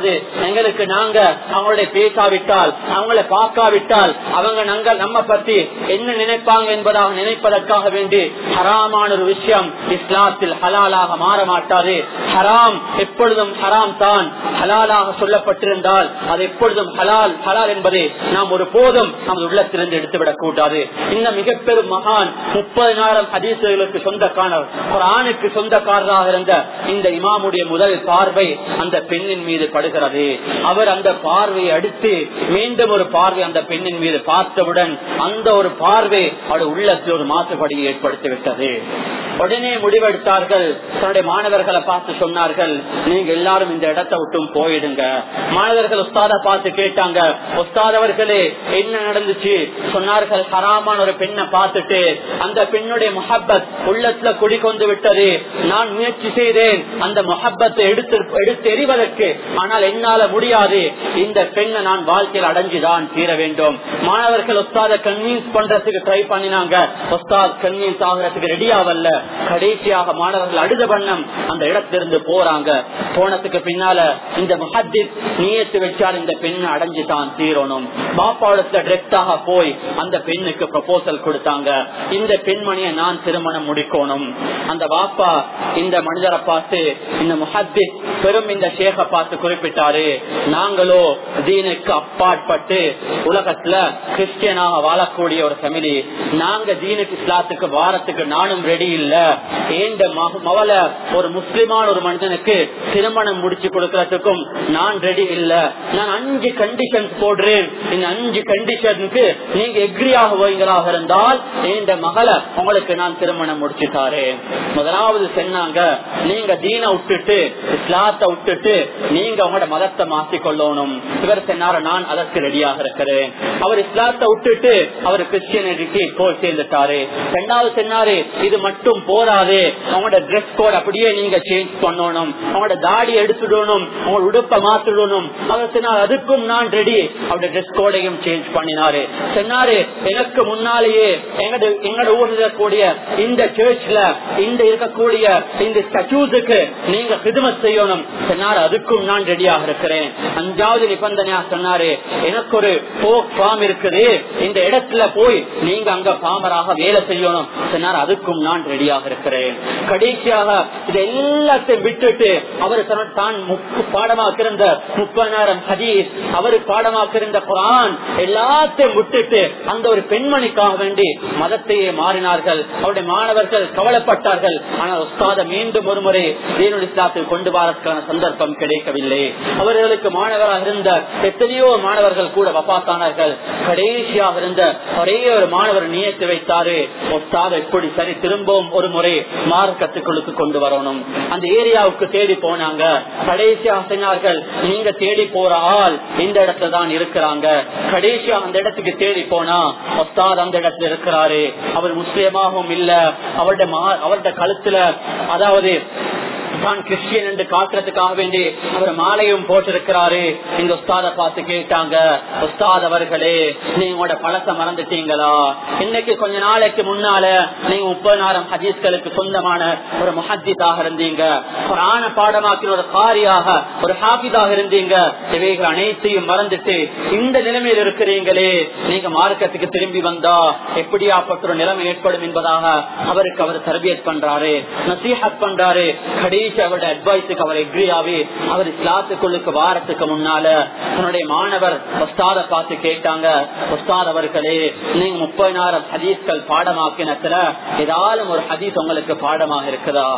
போது எங்களுக்கு நாங்க அவங்களுடைய பேசாவிட்டால் அவங்களை பார்க்காவிட்டால் அவங்க நாங்கள் நம்ம பத்தி என்ன நினைப்பாங்க என்பதாக நினைப்பதற்காக வேண்டி ஹராமான ஒரு விஷயம் இஸ்லாத்தில் ஹலாலாக மாற மாட்டாது ஹராம் எப்பொழுதும் ஹராம் தான் ஹலாலாக சொல்லப்பட்டிருந்தால் அது எப்பொழுதும் ஹலால் ஹலால் என்பதை நாம் ஒரு போதும் நமது உள்ளத்திலிருந்து எடுத்துவிடக் கூடாது இந்த மிக பெரும் மகான் முப்பதினாயிரம் ஹதீசுகளுக்கு சொந்தக்காரர் ஒரு ஆணுக்கு சொந்தக்காரராக இருந்த இந்த இமாமுடைய முதல் பார்வை அந்த பெண்ணின் மீது படுகிறது அவர் அந்த பார்வையை அடுத்து மீண்டும் ஒரு பார்வை அந்த பெண்ணின் மீது பார்த்தவுடன் அந்த ஒரு பார்வை அவருடைய உள்ளத்தில் ஒரு மாசுபடியை ஏற்படுத்திவிட்டது உடனே முடிவெடுத்தார்கள் தன்னுடைய மாணவர்களை பார்த்து சொன்னார்கள் நீங்க எல்லாரும் இந்த இடத்தை விட்டும் போயிடுங்க மாணவர்கள் உஸ்தாத பார்த்து கேட்டாங்க உஸ்தாதவர்களே என்ன நடந்துச்சு சொன்னார்கள் ஹராமான ஒரு பெண்ணை பார்த்துட்டு அந்த பெண்ணுடைய முஹப்பத் உள்ளத்துல குடிக்கொண்டு விட்டது நான் முயற்சி செய்தேன் அந்த முஹப்பத்தை எடுத்து எடுத்து எறிவதற்கு ஆனால் என்னால முடியாது இந்த பெண்ணை நான் வாழ்க்கையில் அடைஞ்சுதான் தீர வேண்டும் மாணவர்கள் உஸ்தாத கன்வின்ஸ் பண்றதுக்கு ட்ரை பண்ணினாங்க உஸ்தாத் கன்வின்ஸ் ஆகிறதுக்கு ரெடி ஆகல கடைசியாக மாணவர்கள் அழுத வண்ணம் அந்த இடத்திலிருந்து போறாங்க போனதுக்கு பின்னால இந்த முஹத்தித் நீயத்து வச்சால் இந்த பெண்ணை அடைஞ்சு தான் தீரணும் பாப்பாவிடத்துல டிரெக்டாக போய் அந்த பெண்ணுக்கு ப்ரப்போசல் கொடுத்தாங்க இந்த பெண்மணியை நான் திருமணம் முடிக்கணும் அந்த பாப்பா இந்த மனிதரை பார்த்து இந்த முஹத்தித் பெரும் இந்த ஷேக பார்த்து குறிப்பிட்டாரு நாங்களோ தீனுக்கு அப்பாற்பட்டு உலகத்துல கிறிஸ்டியனாக வாழக்கூடிய ஒரு ஃபேமிலி நாங்க தீனுக்கு இஸ்லாத்துக்கு வாரத்துக்கு நானும் ரெடி இல்ல ஏண்ட மவள ஒரு முஸ்லிமான ஒரு மனிதனுக்கு திருமணம் முடிச்சு கொடுக்கறதுக்கும் நான் ரெடி இல்ல நான் அஞ்சு கண்டிஷன்ஸ் போடுறேன் இந்த அஞ்சு கண்டிஷனுக்கு நீங்க எக்ரி ஆகுவீங்களாக இருந்தால் இந்த மகளை உங்களுக்கு நான் திருமணம் முடிச்சு தாரேன் முதலாவது சொன்னாங்க நீங்க தீன விட்டுட்டு இஸ்லாத்தை விட்டுட்டு நீங்க உங்களோட மதத்தை மாற்றிக் கொள்ளணும் இவர் சொன்னார நான் அதற்கு ரெடியாக இருக்கிறேன் அவர் இஸ்லாத்தை விட்டுட்டு அவர் கிறிஸ்டியனிட்டி போய் சேர்ந்துட்டாரு ரெண்டாவது சொன்னாரு இது மட்டும் போராது அவங்களோட ட்ரெஸ் கோட் அப்படியே நீங்க சேஞ்ச் பண்ணணும் அவங்களோட தாடி எடுத்துடணும் அவங்க உடுப்பை மாத்திடணும் அவர் சொன்னார் அதுக்கும் நான் ரெடி அவருடைய ட்ரெஸ் கோடையும் சேஞ்ச் பண்ணினாரு சொன்னாரு எனக்கு முன்னாலேயே எங்கட எங்கட ஊர்ல இருக்கக்கூடிய இந்த சர்ச்ல இந்த இருக்கக்கூடிய இந்த ஸ்டச்சூஸுக்கு நீங்க ஹிதமத் செய்யணும் சொன்னாரு அதுக்கும் நான் ரெடியாக இருக்கிறேன் அஞ்சாவது நிபந்தனையா சொன்னாரு எனக்கு ஒரு போக் ஃபார்ம் இருக்குது இந்த இடத்துல போய் நீங்க அங்க பாமராக வேலை செய்யணும் சொன்னார் அதுக்கும் நான் ரெடியாக இருக்கிறேன் கடைசியாக இது எல்லாத்தையும் விட்டுட்டு அவர் தான் பாடமாக்க இருந்த முப்பதாயிரம் ஹதீஸ் அவர் பாடமாக்க இருந்த குரான் எல்லாத்தையும் விட்டுட்டு அந்த ஒரு பெண்மணிக்காக வேண்டி மதத்தையே மாறினார்கள் அவருடைய மாணவர்கள் கவலைப்பட்டார்கள் ஆனால் உஸ்தாத மீண்டும் ஒரு முறை தீனுல் இஸ்லாத்தில் கொண்டு வரதுக்கான சந்தர்ப்பம் கிடைக்கவில்லை அவர்களுக்கு மாணவராக இருந்த எத்தனையோ மாணவர்கள் கூட வப்பாத்தானார்கள் கடைசியாக இருந்த ஒரே ஒரு மாணவர் நியத்து வைத்தாரு உஸ்தாத எப்படி சரி திரும்பவும் ஒரு முறை மார்க்கத்துக்குள்ளுக்கு கொண்டு வரணும் அந்த ஏரியாவுக்கு தேடி போனாங்க கடைசியாக சொன்னார்கள் நீங்க தேடி போற ஆள் இந்த இடத்துல தான் இருக்கிறாங்க கடைசியா அந்த இடத்துக்கு தேடி போனா உஸ்தாத் அந்த இடத்துல இருக்கிறாரு அவர் முஸ்லிமாகவும் இல்ல அவருடைய அவருடைய கழுத்துல அதாவது தான் கிறிஸ்டியன் என்று காட்டுறதுக்காக வேண்டி அவர் மாலையும் போட்டிருக்கிறாரு இந்த உஸ்தாத பார்த்து கேட்டாங்க உஸ்தாத் அவர்களே நீங்களோட பழத்தை மறந்துட்டீங்களா இன்னைக்கு கொஞ்ச நாளைக்கு முன்னால நீங்க முப்பதாயிரம் ஹதீஸ்களுக்கு சொந்தமான ஒரு முஹத்திஸாக இருந்தீங்க ஒரு ஆண பாடமாக்கின ஒரு காரியாக ஒரு ஹாபிதாக இருந்தீங்க இவைகள் அனைத்தையும் மறந்துட்டு இந்த நிலைமையில் இருக்கிறீங்களே நீங்க மார்க்கத்துக்கு திரும்பி வந்தா எப்படியாப்பட்ட ஒரு நிலைமை ஏற்படும் என்பதாக அவருக்கு அவர் தர்பியத் பண்றாரு நசீஹத் பண்றாரு கடைசி அவருடைய அட்வைஸுக்கு அவர் எக்ரி ஆகி அவர் இஸ்லாத்துக்குள்ளுக்கு வாரத்துக்கு முன்னால தன்னுடைய மாணவர் ஒஸ்தாத பார்த்து கேட்டாங்க ஒஸ்தாத் அவர்களே நீங்க முப்பதினாயிரம் ஹதீஸ்கள் பாடமாக்கினத்துல ஏதாலும் ஒரு ஹதீஸ் உங்களுக்கு பாடமாக இருக்குதா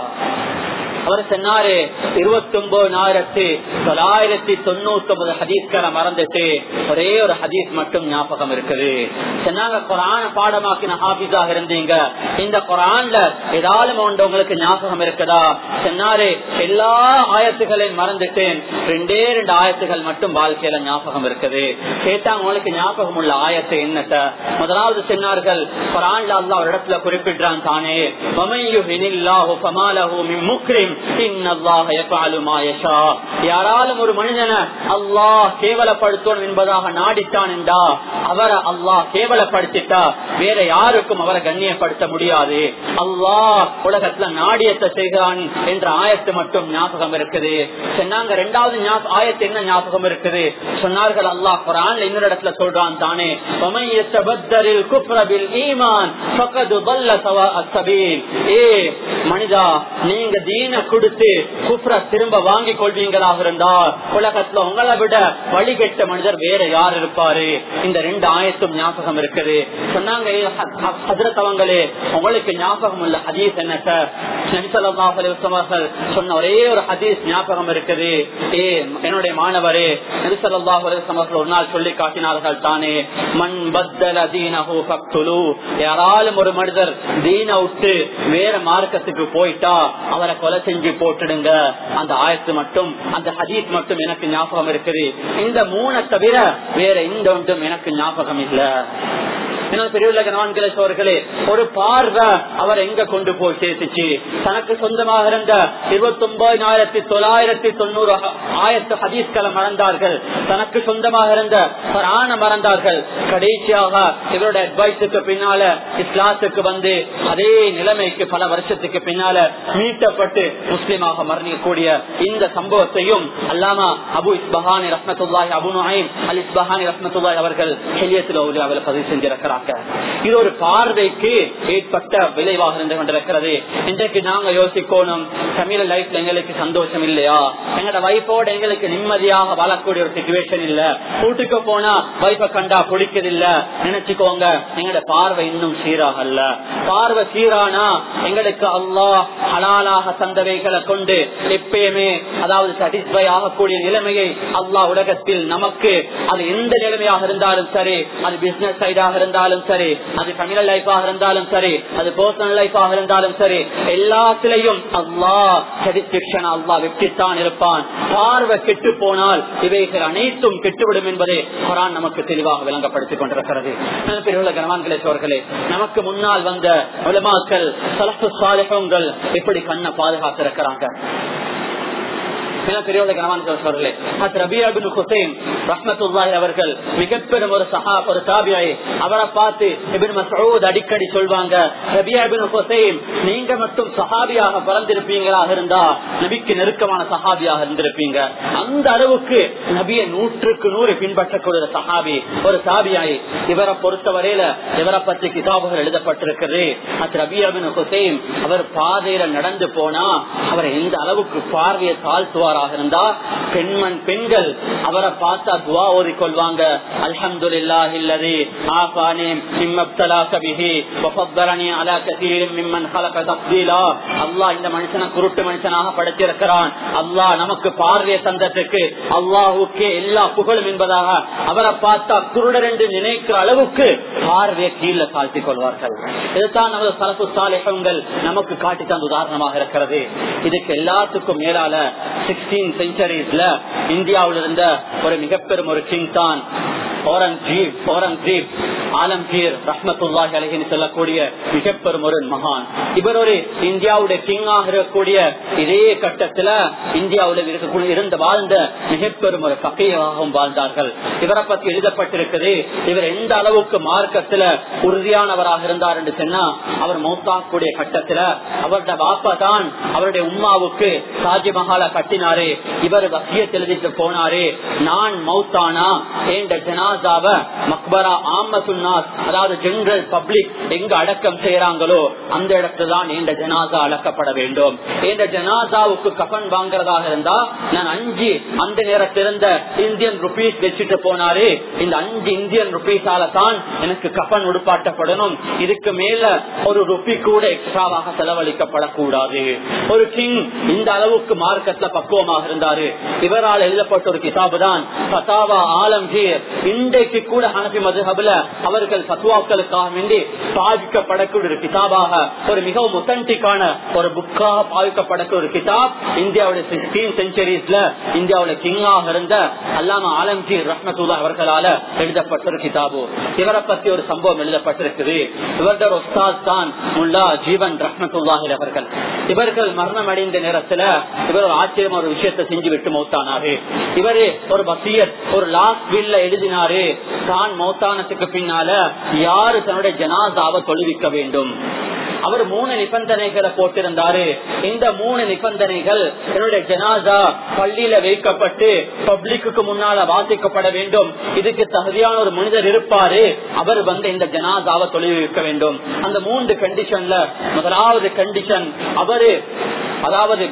அவர் சொன்னாரு இருபத்தி ஒன்பதாயிரத்தி தொள்ளாயிரத்தி தொண்ணூத்தி ஒன்பது ஹதீஸ்களை மறந்துட்டு ஒரே ஒரு ஹதீஸ் மட்டும் ஞாபகம் இருக்குது சொன்னாங்க குரான பாடமாக்கின ஹாபிஸாக இருந்தீங்க இந்த குரான்ல ஏதாலும் ஒன்று உங்களுக்கு ஞாபகம் இருக்குதா சொன்னாரு எல்லா ஆயத்துகளையும் மறந்துட்டேன் ரெண்டே ரெண்டு ஆயத்துகள் மட்டும் வாழ்க்கையில ஞாபகம் இருக்குது கேட்டாங்க உங்களுக்கு ஞாபகம் உள்ள ஆயத்தை என்னத்த முதலாவது சொன்னார்கள் குரான்ல அல்லா ஒரு இடத்துல குறிப்பிடுறான் தானே யாராலும் ஒரு மனிதனை அல்லாஹ் கேவலப்படுத்தணும் என்பதாக நாடித்தான் என்றா அவரை அல்லாஹ் கேவலப்படுத்திட்டா வேற யாருக்கும் அவரை கண்ணியப்படுத்த முடியாது அல்லாஹ் உலகத்துல நாடியத்தை செய்கிறான் என்ற ஆயத்து மட்டும் ஞாபகம் இருக்குது சொன்னாங்க ரெண்டாவது ஞாப- ஆயத்து என்ன ஞாபகம் இருக்குது சொன்னார்கள் அல்லாஹ் குரான் இன்னொரு இடத்துல சொல்றான் தானே وَمَن يَتَبَدَّلِ الْكُفْرَ بِالْإِيمَانِ فَقَدْ ضَلَّ سَوَاءَ السَّبِيلِ ஏ மனிதா நீங்க தீன கொடுத்து குஃப்ர திரும்ப வாங்கி கொள்வீங்களாக இருந்தா உலகத்துல உங்களை விட வழிகெட்ட மனிதர் வேற யார் இருப்பாரு இந்த ரெண்டு ஆயத்தும் ஞாபகம் இருக்குது சொன்னாங்க "ஏ ஹ- ஹ- ஹஜ்ரத் அவங்களே உங்களுக்கு ஞாபகம் உள்ள ஹதீஸ் என்ன சார் நபிசல்லாஹ் அலைஹிவஸல்லம் அவர்கள் சொன்ன ஒரே ஒரு ஹதீஸ் ஞாபகம் இருக்குது ஏ என்னுடைய மாணவரே நபிசல்லாஹ் அலைஹிவஸல்லம் அவர்கள் ஒரு நாள் சொல்லி காட்டினார்கள் தானே மண் பத்தல தீனஹு ஃபக்துலு யாராலும் ஒரு மனிதர் தீன விட்டு வேற மார்க்கத்துக்கு போயிட்டா அவரை கொலை செஞ்சு போட்டுடுங்க அந்த ஆயத்து மட்டும் அந்த ஹதீஸ் மட்டும் எனக்கு ஞாபகம் இருக்குது இந்த மூணை தவிர வேற எந்த ஒன்றும் எனக்கு ஞாபகம் இல்ல பெரியவர்கள கணவான்களே சோர்களே ஒரு பார்வை அவர் எங்க கொண்டு போய் சேர்த்துச்சு தனக்கு சொந்தமாக இருந்த இருபத்தி ஒன்பதாயிரத்தி தொள்ளாயிரத்தி தொண்ணூறு ஆயிரத்து ஹதீஸ்களை மறந்தார்கள் தனக்கு சொந்தமாக இருந்த பராண மறந்தார்கள் கடைசியாக இவருடைய அட்வைஸுக்கு பின்னால இஸ்லாத்துக்கு வந்து அதே நிலைமைக்கு பல வருஷத்துக்கு பின்னால மீட்டப்பட்டு முஸ்லீமாக மரணிக்கக்கூடிய இந்த சம்பவத்தையும் அல்லாமா அபு இஸ்பஹானி ரஹ்மத்துல்லாஹி அபு நுஹைம் அல் இஸ்பஹானி ரஹ்மத்துல்லாஹி அவர்கள் ஹெலியத்தில் அவர்கள் பதிவு செஞ்சிருக்கிறாங்க இது ஒரு பார்வைக்கு ஏற்பட்ட விளைவாக இருந்து கொண்டிருக்கிறது இன்றைக்கு நாங்க யோசிக்கணும் தமிழ் லைஃப்ல எங்களுக்கு சந்தோஷம் இல்லையா எங்களோட வைஃபோட எங்களுக்கு நிம்மதியாக வாழக்கூடிய ஒரு சுச்சுவேஷன் இல்ல வீட்டுக்கு போனா வைஃப கண்டா பிடிக்கதில்ல நினைச்சுக்கோங்க எங்களோட பார்வை இன்னும் சீராகல்ல பார்வை சீரானா எங்களுக்கு அல்லாஹ் ஹலாலாக தந்தவைகளை கொண்டு எப்பயுமே அதாவது சாட்டிஸ்பை ஆகக்கூடிய நிலைமையை அல்லாஹ் உலகத்தில் நமக்கு அது எந்த நிலைமையாக இருந்தாலும் சரி அது பிசினஸ் சைடாக இருந்தாலும் சரி அது ஃபேமிலி லைஃபாக இருந்தாலும் சரி அது பர்சனல் லைஃபாக இருந்தாலும் சரி எல்லாத்திலையும் அல்லாஹ் சாட்டிஸ்பேக்ஷன் அல்லாஹ் வெற்றித்தான் இருப்பான் பார்வை கெட்டு போனால் இவைகள் அனைத்தும் கெட்டுவிடும் என்பதை குரான் நமக்கு தெளிவாக விளங்கப்படுத்திக் கொண்டிருக்கிறது பெரிய கனவான்களே சோர்களே நமக்கு முன்னால் வந்த உலமாக்கள் சலப்பு சாலிகங்கள் எப்படி கண்ணை பாதுகாத்திருக்கிறாங்க அவர்கள் மிகப்பெரும் ஒரு சஹா ஒரு தாபியை அவரை பார்த்து இபின் மசூத் அடிக்கடி சொல்வாங்க ரபியா இபின் ஹுசைன் நீங்க மட்டும் சஹாபியாக பிறந்திருப்பீங்களாக இருந்தா நபிக்கு நெருக்கமான சஹாபியாக இருந்திருப்பீங்க அந்த அளவுக்கு நபியை நூற்றுக்கு நூறு பின்பற்றக்கூடிய சஹாபி ஒரு சாபியாய் இவரை பொறுத்தவரையில இவரை பற்றி கிதாபுகள் எழுதப்பட்டிருக்கிறது அது ரபியா பின் ஹுசைன் அவர் பாதையில நடந்து போனா அவர் எந்த அளவுக்கு பார்வையை தாழ்த்துவாராக இருந்தா பெண்மண் பெண்கள் அவரை பார்த்தா துவா ஓதிக்கொள்வாங்க அல்ஹம்துலில்லாஹி அல்லதி ஆஃபானி மிம்ம இப்தலாக பிஹி வஃபத்தரனி அலா கஸீரின் மிம்மன் خلق தஃதீலா அல்லாஹ் இந்த மனுஷனை குருட்டு மனுஷனாக படைத்திருக்கிறான் அல்லாஹ் நமக்கு பார்வையை தந்ததுக்கு அல்லாஹ்வுக்கே எல்லா புகழும் என்பதாக அவரை பார்த்தா குருடர் என்று நினைக்கிற அளவுக்கு பார்வையை கீழே தாழ்த்திக் கொள்வார்கள் இதுதான் நமது சலப்பு சாலைகள் நமக்கு காட்டி தந்த உதாரணமாக இருக்கிறது இதுக்கு எல்லாத்துக்கும் மேலால சிக்ஸ்டீன் செஞ்சுரிஸ்ல இந்தியாவில் இருந்த ஒரு மிகப்பெரும் ஒரு கிங் தான் ஓரங்கீப் ஓரங்கீப் ஆலம்கீர் ரஹ்மத்துல்லாஹி அலஹின்னு சொல்லக்கூடிய மிகப்பெரும் ஒரு மகான் இவர் ஒரு இந்தியாவுடைய கிங்காக இருக்கக்கூடிய இதே கட்டத்துல இந்தியாவில் இருக்கக்கூடிய இருந்த வாழ்ந்த மிகப்பெரும் ஒரு பகையாகவும் வாழ்ந்தார்கள் இவரை பத்தி எழுதப்பட்டிருக்குது இவர் எந்த அளவுக்கு மார்க்கத்துல உறுதியானவராக இருந்தார் என்று சொன்னா அவர் மௌத்தாக்கூடிய கட்டத்துல அவருடைய பாப்பா தான் அவருடைய உம்மாவுக்கு தாஜ்மஹாலை கட்டினாரு இவர் வசியத் எழுதிட்டு போனாரு நான் மௌத்தானா என்ற ஜனாசாவ மக்பரா ஆமசுன்னாஸ் அதாவது ஜெனரல் பப்ளிக் எங்க அடக்கம் செய்யறாங்களோ அந்த இடத்துல தான் என்ற ஜனாசா அடக்கப்பட வேண்டும் என்ற ஜனாசாவுக்கு கஃன் வாங்குறதாக இருந்தா நான் அஞ்சு அந்த நேரத்தில் இருந்த இந்தியன் ருபீஸ் வச்சுட்டு போனாரு இந்த அஞ்சு இந்தியன் ருபீஸால தான் எனக்கு கஃன் உடுப்பாட்டப்படணும் இதுக்கு மேல ஒரு ருபி கூட எக்ஸ்ட்ராவாக செலவழிக்கப்படக்கூடாது ஒரு கிங் இந்த அளவுக்கு மார்க்கத்துல பக்குவமாக இருந்தாரு இவரால் எழுதப்பட்ட ஒரு கிதாபு தான் பத்தாவா ஆலம்கீர் இன்றைக்கு கூட ஹனபி மதுஹபுல அவர்கள் பத்துவாக்களுக்காக வேண்டி பாதிக்கப்படக்கூடிய ஒரு கிதாபாக ஒரு மிகவும் ஒத்தன்டிக்கான ஒரு புக்காக பாதிக்கப்படக்கூடிய ஒரு கிதாப் இந்தியாவுடைய சிக்ஸ்டீன் செஞ்சுரிஸ்ல இந்தியாவுடைய கிங்காக இருந்த அல்லாம ஆலம்ஜி ரஹ்மத்துல்லா அவர்களால எழுதப்பட்ட ஒரு கிதாபு இவரை பத்தி ஒரு சம்பவம் எழுதப்பட்டிருக்குது இவருடைய ஒரு உஸ்தாத் தான் முல்லா ஜீவன் ரஹ்மத்துல்லாஹி அவர்கள் இவர்கள் மரணம் அடைந்த நேரத்துல இவர் ஒரு ஆச்சரியம் ஒரு விஷயத்தை செஞ்சு விட்டு மௌத்தானாரு இவரு ஒரு பசியத் ஒரு லாஸ்ட் வில்ல எழுதினாரு தான் மௌத்தானத்துக்கு பின்னால யாரு தன்னுடைய ஜனாதாவை தொழுவிக்க வேண்டும் அவர் மூணு நிபந்தனைகளை போட்டிருந்தாரு இந்த மூணு நிபந்தனைகள் என்னுடைய ஜனாதா பள்ளியில வைக்கப்பட்டு பப்ளிக்கு முன்னால வாசிக்கப்பட வேண்டும் இதுக்கு தகுதியான ஒரு மனிதர் இருப்பாரு அவர் வந்து இந்த ஜனாதாவை தொழில்விக்க வேண்டும் அந்த மூன்று கண்டிஷன்ல முதலாவது கண்டிஷன் அவரு அதாவது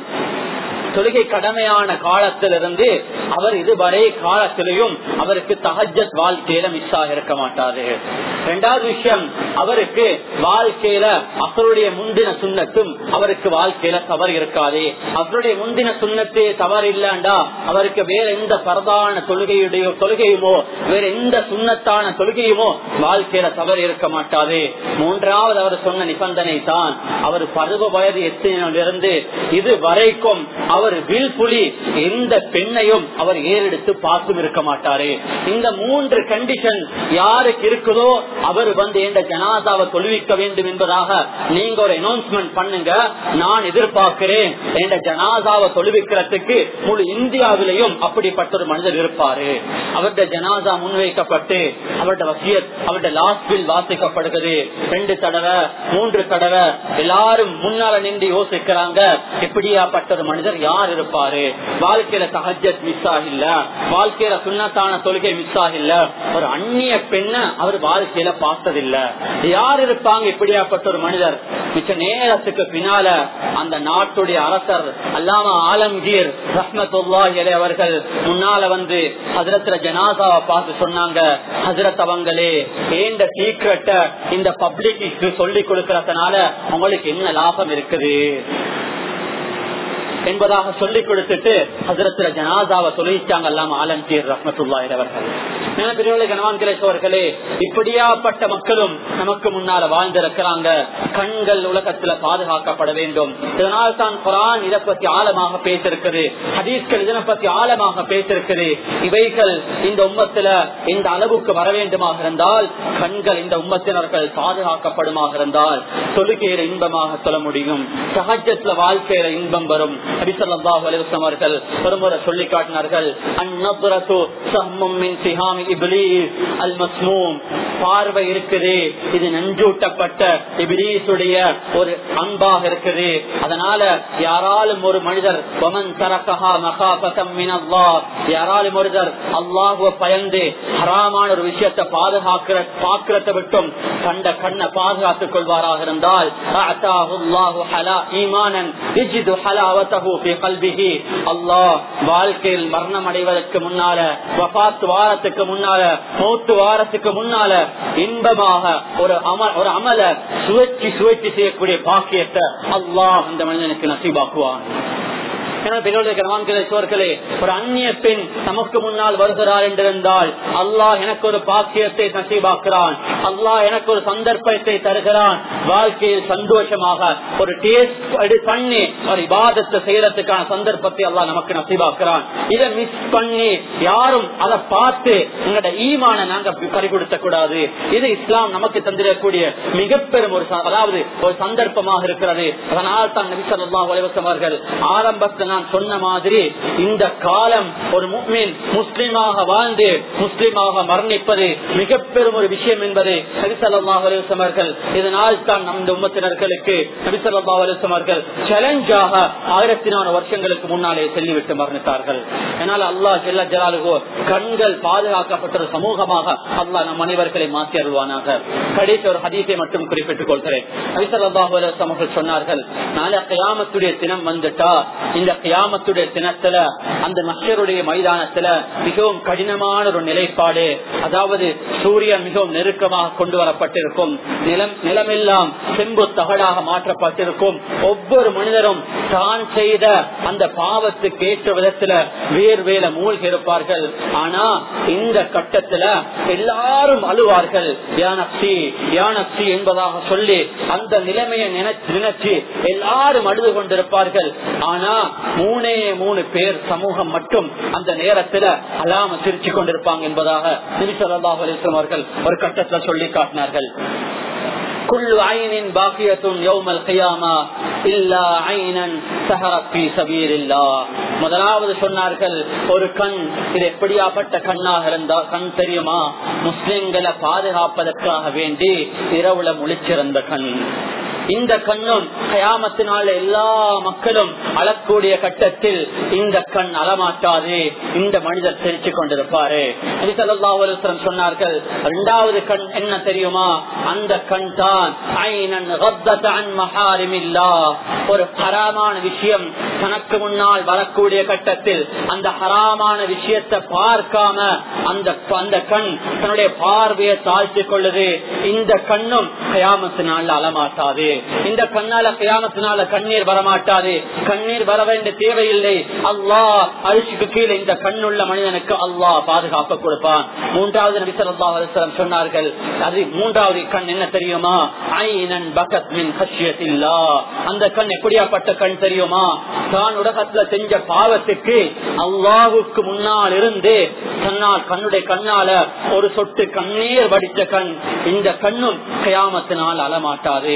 தொழுகை கடமையான காலத்திலிருந்து அவர் இதுவரை காலத்திலையும் அவருக்கு தகஜத் வாழ்க்கையில மிஸ் ஆக இருக்க மாட்டாரு இரண்டாவது விஷயம் அவருக்கு வாழ்க்கையில அவருடைய முந்தின சுண்ணத்தும் அவருக்கு வாழ்க்கையில தவறு இருக்காது அவருடைய முந்தின சுண்ணத்தே தவறு இல்லண்டா அவருக்கு வேற எந்த பரதான தொழுகையுடைய தொழுகையுமோ வேற எந்த சுண்ணத்தான தொழுகையுமோ வாழ்க்கையில தவறு இருக்க மாட்டாது மூன்றாவது அவர் சொன்ன நிபந்தனை தான் அவர் பருவ வயது எத்தினிலிருந்து இது வரைக்கும் அவர் வில்புலி எந்த பெண்ணையும் அவர் ஏறெடுத்து பார்த்தும் இருக்க மாட்டாரு இந்த மூன்று கண்டிஷன் யாருக்கு இருக்குதோ அவர் வந்து எந்த ஜனாதாவை தொழுவிக்க வேண்டும் என்பதாக நீங்க ஒரு அனௌன்ஸ்மெண்ட் பண்ணுங்க நான் எதிர்பார்க்கிறேன் எந்த ஜனாதாவை தொழுவிக்கிறதுக்கு முழு இந்தியாவிலையும் அப்படிப்பட்ட ஒரு மனிதர் இருப்பாரு அவருடைய ஜனாதா முன்வைக்கப்பட்டு அவருடைய வசியத் அவருடைய லாஸ்ட் பில் வாசிக்கப்படுகிறது ரெண்டு தடவை மூன்று தடவை எல்லாரும் முன்னால நின்று யோசிக்கிறாங்க இப்படியாப்பட்ட ஒரு மனிதர் யார் இருப்பாரு வாழ்க்கையில சஹஜத் மிஸ் ஆகில்ல வாழ்க்கையில சுண்ணத்தான தொழுகை மிஸ் ஆகில்ல ஒரு அந்நிய பெண்ண அவர் வாழ்க்கையில பார்த்ததில்ல யார் இருப்பாங்க இப்படியாப்பட்ட ஒரு மனிதர் மிச்ச நேரத்துக்கு பின்னால அந்த நாட்டுடைய அரசர் அல்லாம ஆலம்கீர் ரஹ்மத்துல்லாஹி அவர்கள் முன்னால வந்து ஹசரத்துல ஜனாசாவை பார்த்து சொன்னாங்க ஹசரத் அவங்களே ஏண்ட சீக்கிரட்ட இந்த பப்ளிக்கு சொல்லி கொடுக்கறதுனால உங்களுக்கு என்ன லாபம் இருக்குது என்பதாக சொல்லிக் கொடுத்துட்டு ஹசரத்துல ஜனாதாவை தொழிற்சாங்க அல்லாம ஆலம்கீர் ரஹமத்துல்லாஹி அவர்கள் கணவான்களே இப்படியாப்பட்ட மக்களும் நமக்கு முன்னால வாழ்ந்திருக்கிறாங்க கண்கள் உலகத்துல பாதுகாக்கப்பட வேண்டும் இதனால் தான் குரான் இதை பத்தி ஆழமாக பேசிருக்குது ஹதீஸ்கள் இதனை பத்தி ஆழமாக பேசிருக்குது இவைகள் இந்த உம்மத்துல இந்த அளவுக்கு வர வேண்டுமாக இருந்தால் கண்கள் இந்த உம்மத்தினர்கள் பாதுகாக்கப்படுமாக இருந்தால் தொழுகையில இன்பமாக சொல்ல முடியும் சகஜத்துல வாழ்க்கையில இன்பம் வரும் அபிசல்லாஹு அலிவசம் அவர்கள் ஒருமுறை சொல்லி காட்டினார்கள் அந்நபுரத்து சம்மும் மின் சிஹாமி இபிலீஸ் அல் மஸ்மூம் பார்வை இருக்குது இது நஞ்சூட்டப்பட்ட இபிலீசுடைய ஒரு அன்பாக இருக்குது அதனால யாராலும் ஒரு மனிதர் வமன் தரக்கஹா மகாபதம் மின் அல்லாஹ் யாராலும் ஒருத்தர் அல்லாஹுவ பயந்து ஹராமான ஒரு விஷயத்தை பாதுகாக்கிற பாக்கிறத விட்டும் கண்ட கண்ணை பாதுகாத்துக் கொள்வாராக இருந்தால் வாழ்க்கையில் மரணம் அடைவதற்கு முன்னால வபாத்து வாரத்துக்கு முன்னால மூத்து வாரத்துக்கு முன்னால இன்பமாக ஒரு அம ஒரு அமல சுழற்சி சுழற்சி செய்யக்கூடிய பாக்கியத்தை அல்லாஹ் அந்த மனிதனுக்கு நசீபாக்குவான் ஒரு அந்நிய பெண் நமக்கு முன்னால் வருகிறார் என்றிருந்தால் அல்லாஹ் எனக்கு ஒரு பாக்கியத்தை நசீபாக்குறான் அல்லாஹ் எனக்கு ஒரு சந்தர்ப்பத்தை தருகிறான் வாழ்க்கையில் சந்தோஷமாக ஒரு டேஸ்ட் பண்ணி ஒரு விவாதத்தை செய்யறதுக்கான சந்தர்ப்பத்தை அல்லாஹ் நமக்கு நசீபாக்குறான் இதை மிஸ் பண்ணி யாரும் அதை பார்த்து எங்களோட ஈமான நாங்க பறிகொடுத்த கூடாது இது இஸ்லாம் நமக்கு தந்திரக்கூடிய மிக பெரும் ஒரு அதாவது ஒரு சந்தர்ப்பமாக இருக்கிறது அதனால் தான் நபி சொல்லா வலைவசம் அவர்கள் ஆரம்பத்தில் நான் சொன்ன மாதிரி இந்த காலம் ஒரு முக்மீன் முஸ்லிமாக வாழ்ந்து முஸ்லிமாக மரணிப்பது மிக பெரும் ஒரு விஷயம் என்பது நபிசல்லாஹர்கள் இதனால் தான் நம் உம்மத்தினர்களுக்கு நபிசல்லாஹர்கள் சேலஞ்சாக ஆயிரத்தி நாலு வருஷங்களுக்கு முன்னாலே செல்லிவிட்டு மரணித்தார்கள் என்னால் அல்லாஹ் ஜெல்ல ஜலாலுகோ கண்கள் பாதுகாக்கப்பட்ட ஒரு சமூகமாக அல்லாஹ் நம் அனைவர்களை மாற்றி அருள்வானாக கடைசி ஒரு ஹதீஸை மட்டும் குறிப்பிட்டுக் கொள்கிறேன் நபிசல்லாஹர்கள் சொன்னார்கள் நாளை கயாமத்துடைய தினம் வந்துட்டா இந்த கியாமத்துடைய தினத்துல அந்த மஷருடைய மைதானத்துல மிகவும் கடினமான ஒரு நிலைப்பாடு அதாவது சூரியன் மிகவும் நெருக்கமாக கொண்டு வரப்பட்டிருக்கும் நிலம் நிலமெல்லாம் செம்பு தகடாக மாற்றப்பட்டிருக்கும் ஒவ்வொரு மனிதரும் தான் செய்த அந்த பாவத்துக்கு ஏற்ற விதத்துல வேர்வேல மூழ்கி இருப்பார்கள் ஆனா இந்த கட்டத்துல எல்லாரும் அழுவார்கள் யானப்சி யானப்சி என்பதாக சொல்லி அந்த நிலைமையை நினைச்சு நினைச்சு எல்லாரும் அழுது கொண்டிருப்பார்கள் ஆனா மூணே மூணு பேர் சமூகம் மட்டும் அந்த நேரத்துல அலாம சிரிச்சு கொண்டிருப்பாங்க என்பதாக நிமிஷல்லாஹ் அலிஸ்லாம் அவர்கள் ஒரு கட்டத்துல சொல்லி காட்டினார்கள் كل عين باقية يوم القيامة إلا عينا سهرت في سبيل الله முதலாவது சொன்னார்கள் ஒரு கண் இது எப்படியாப்பட்ட கண்ணாக இருந்தா கண் தெரியுமா முஸ்லிம்களை பாதுகாப்பதற்காக வேண்டி இரவுல முழிச்சிருந்த கண் இந்த கண்ணும் கயாமத்தினால எல்லா மக்களும் அழக்கூடிய கட்டத்தில் இந்த கண் அழமாட்டாது இந்த மனிதர் சிரிச்சு கொண்டிருப்பாரு நபிசல்லாஹுலம் சொன்னார்கள் இரண்டாவது கண் என்ன தெரியுமா அந்த கண் தான் ஒரு ஹராமான விஷயம் தனக்கு முன்னால் வரக்கூடிய கட்டத்தில் அந்த ஹராமான விஷயத்தை பார்க்காம அந்த அந்த கண் தன்னுடைய பார்வையை தாழ்த்திக் கொள்ளுது இந்த கண்ணும் கயாமத்தினால் அழமாட்டாது இந்த கண்ணால கயாமத்தினால கண்ணீர் வரமாட்டாது கண்ணீர் வர வேண்டிய தேவையில்லை அல்லாஹ் அரிசிக்கு கீழே இந்த கண்ணுள்ள மனிதனுக்கு அல்லாஹ் பாதுகாப்பு கொடுப்பான் மூன்றாவது நபிசல்லா அலிஸ்லாம் சொன்னார்கள் அது மூன்றாவது கண் என்ன தெரியுமா ஐனன் பகத் மின் ஹஷ்யத்தில்லா அந்த கண் எப்படியாப்பட்ட கண் தெரியுமா தான் உலகத்துல செஞ்ச பாவத்துக்கு அல்லாஹுக்கு முன்னால் இருந்து தன்னால் கண்ணுடைய கண்ணால ஒரு சொட்டு கண்ணீர் வடித்த கண் இந்த கண்ணும் கயாமத்தினால் அலமாட்டாது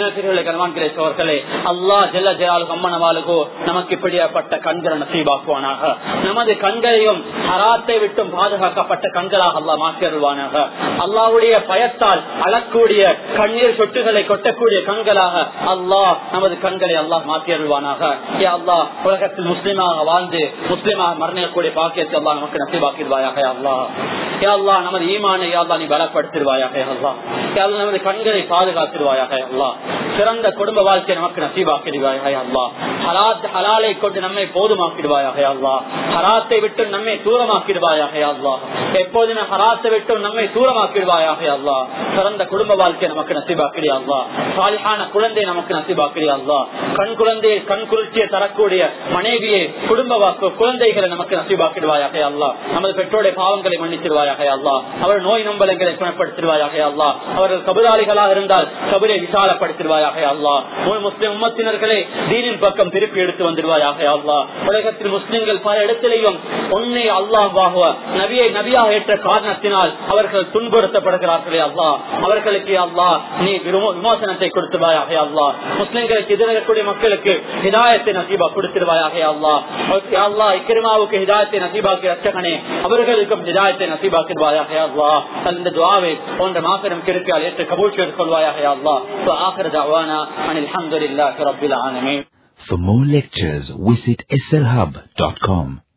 அவர்களே அல்லா ஜெல்ல ஜெயாலு அம்மனவாளுகோ நமக்கு இப்படியாப்பட்ட கண்களை நசீபாக்குவானாக நமது கண்களையும் ஹராத்தை விட்டும் பாதுகாக்கப்பட்ட கண்களாக அல்லா மாற்றியருள்வானாக அல்லாவுடைய பயத்தால் அழக்கூடிய கண்ணீர் சொட்டுகளை கொட்டக்கூடிய கண்களாக அல்லாஹ் நமது கண்களை அல்லாஹ் மாற்றியருள்வானாக ஏ அல்லாஹ் உலகத்தில் முஸ்லீமாக வாழ்ந்து முஸ்லீமாக மரணிக்கக்கூடிய பாக்கியத்தை அல்லாஹ் நமக்கு நசீபாக்கிடுவாயாக அல்லாஹ் ஏ அல்லாஹ் நமது ஈமானை அல்லா நீ பலப்படுத்திடுவாயாக அல்லாஹ் நமது கண்களை பாதுகாத்திடுவாயாக அல்லாஹ் சிறந்த குடும்ப வாழ்க்கை நமக்கு நசீபாக்கிடுவாயாக அல்லா ஹராத் ஹலாலை கொண்டு நம்மை போதுமாக்கிடுவாயாக அல்லா ஹராத்தை விட்டு நம்மை தூரமாக்கிடுவாயாக அல்லா எப்போதுமே ஹராத்தை விட்டு நம்மை தூரமாக்கிடுவாயாக அல்லா சிறந்த குடும்ப வாழ்க்கை நமக்கு நசீபாக்கிறியா அல்லா சாலிஹான குழந்தை நமக்கு நசீபாக்கிறியா அல்லா கண் குழந்தையை கண் குளிர்ச்சியை தரக்கூடிய மனைவியை குடும்ப வாக்கு குழந்தைகளை நமக்கு நசீபாக்கிடுவாயாக அல்லா நமது பெற்றோருடைய பாவங்களை மன்னிச்சிடுவாயாக அல்லா அவர் நோய் நம்பலங்களை குணப்படுத்திடுவாயாக அல்லா அவர்கள் கபுதாளிகளாக இருந்தால் கபரை விசாலப்படுத்திடுவாயாக அல்லா முஸ்லிம் உம்மத்தினர்களை தீனின் பக்கம் திருப்பி எடுத்து வந்துடுவாயாக அல்லா உலகத்தில் முஸ்லிம்கள் பல இடத்திலேயும் உன்னை அல்லாஹ் நபியை நபியாக ஏற்ற காரணத்தினால் அவர்கள் துன்புறுத்தப்படுகிறார்களே அல்லா அவர்களுக்கு அல்லா நீ விமோசனத்தை கொடுத்துவாயாக அல்லா முஸ்லிம்களுக்கு எதிர்க்கக்கூடிய மக்களுக்கு ஹிதாயத்தை நசீபா கொடுத்துருவாயாக அல்லா அல்லா இக்கிரமாவுக்கு ஹிதாயத்தை நசீபாக்கி ரச்சகனே அவர்களுக்கும் ஹிதாயத்தை நசீபாக்கிடுவாயாக அல்லா அந்த துவாவை போன்ற மாபெரும் கிருப்பியால் ஏற்று கபூல் செய்து கொள்வாயாக அல்லா ஆகிற دعوانا عن الحمد لله رب العالمين For more lectures, visit slhub.com.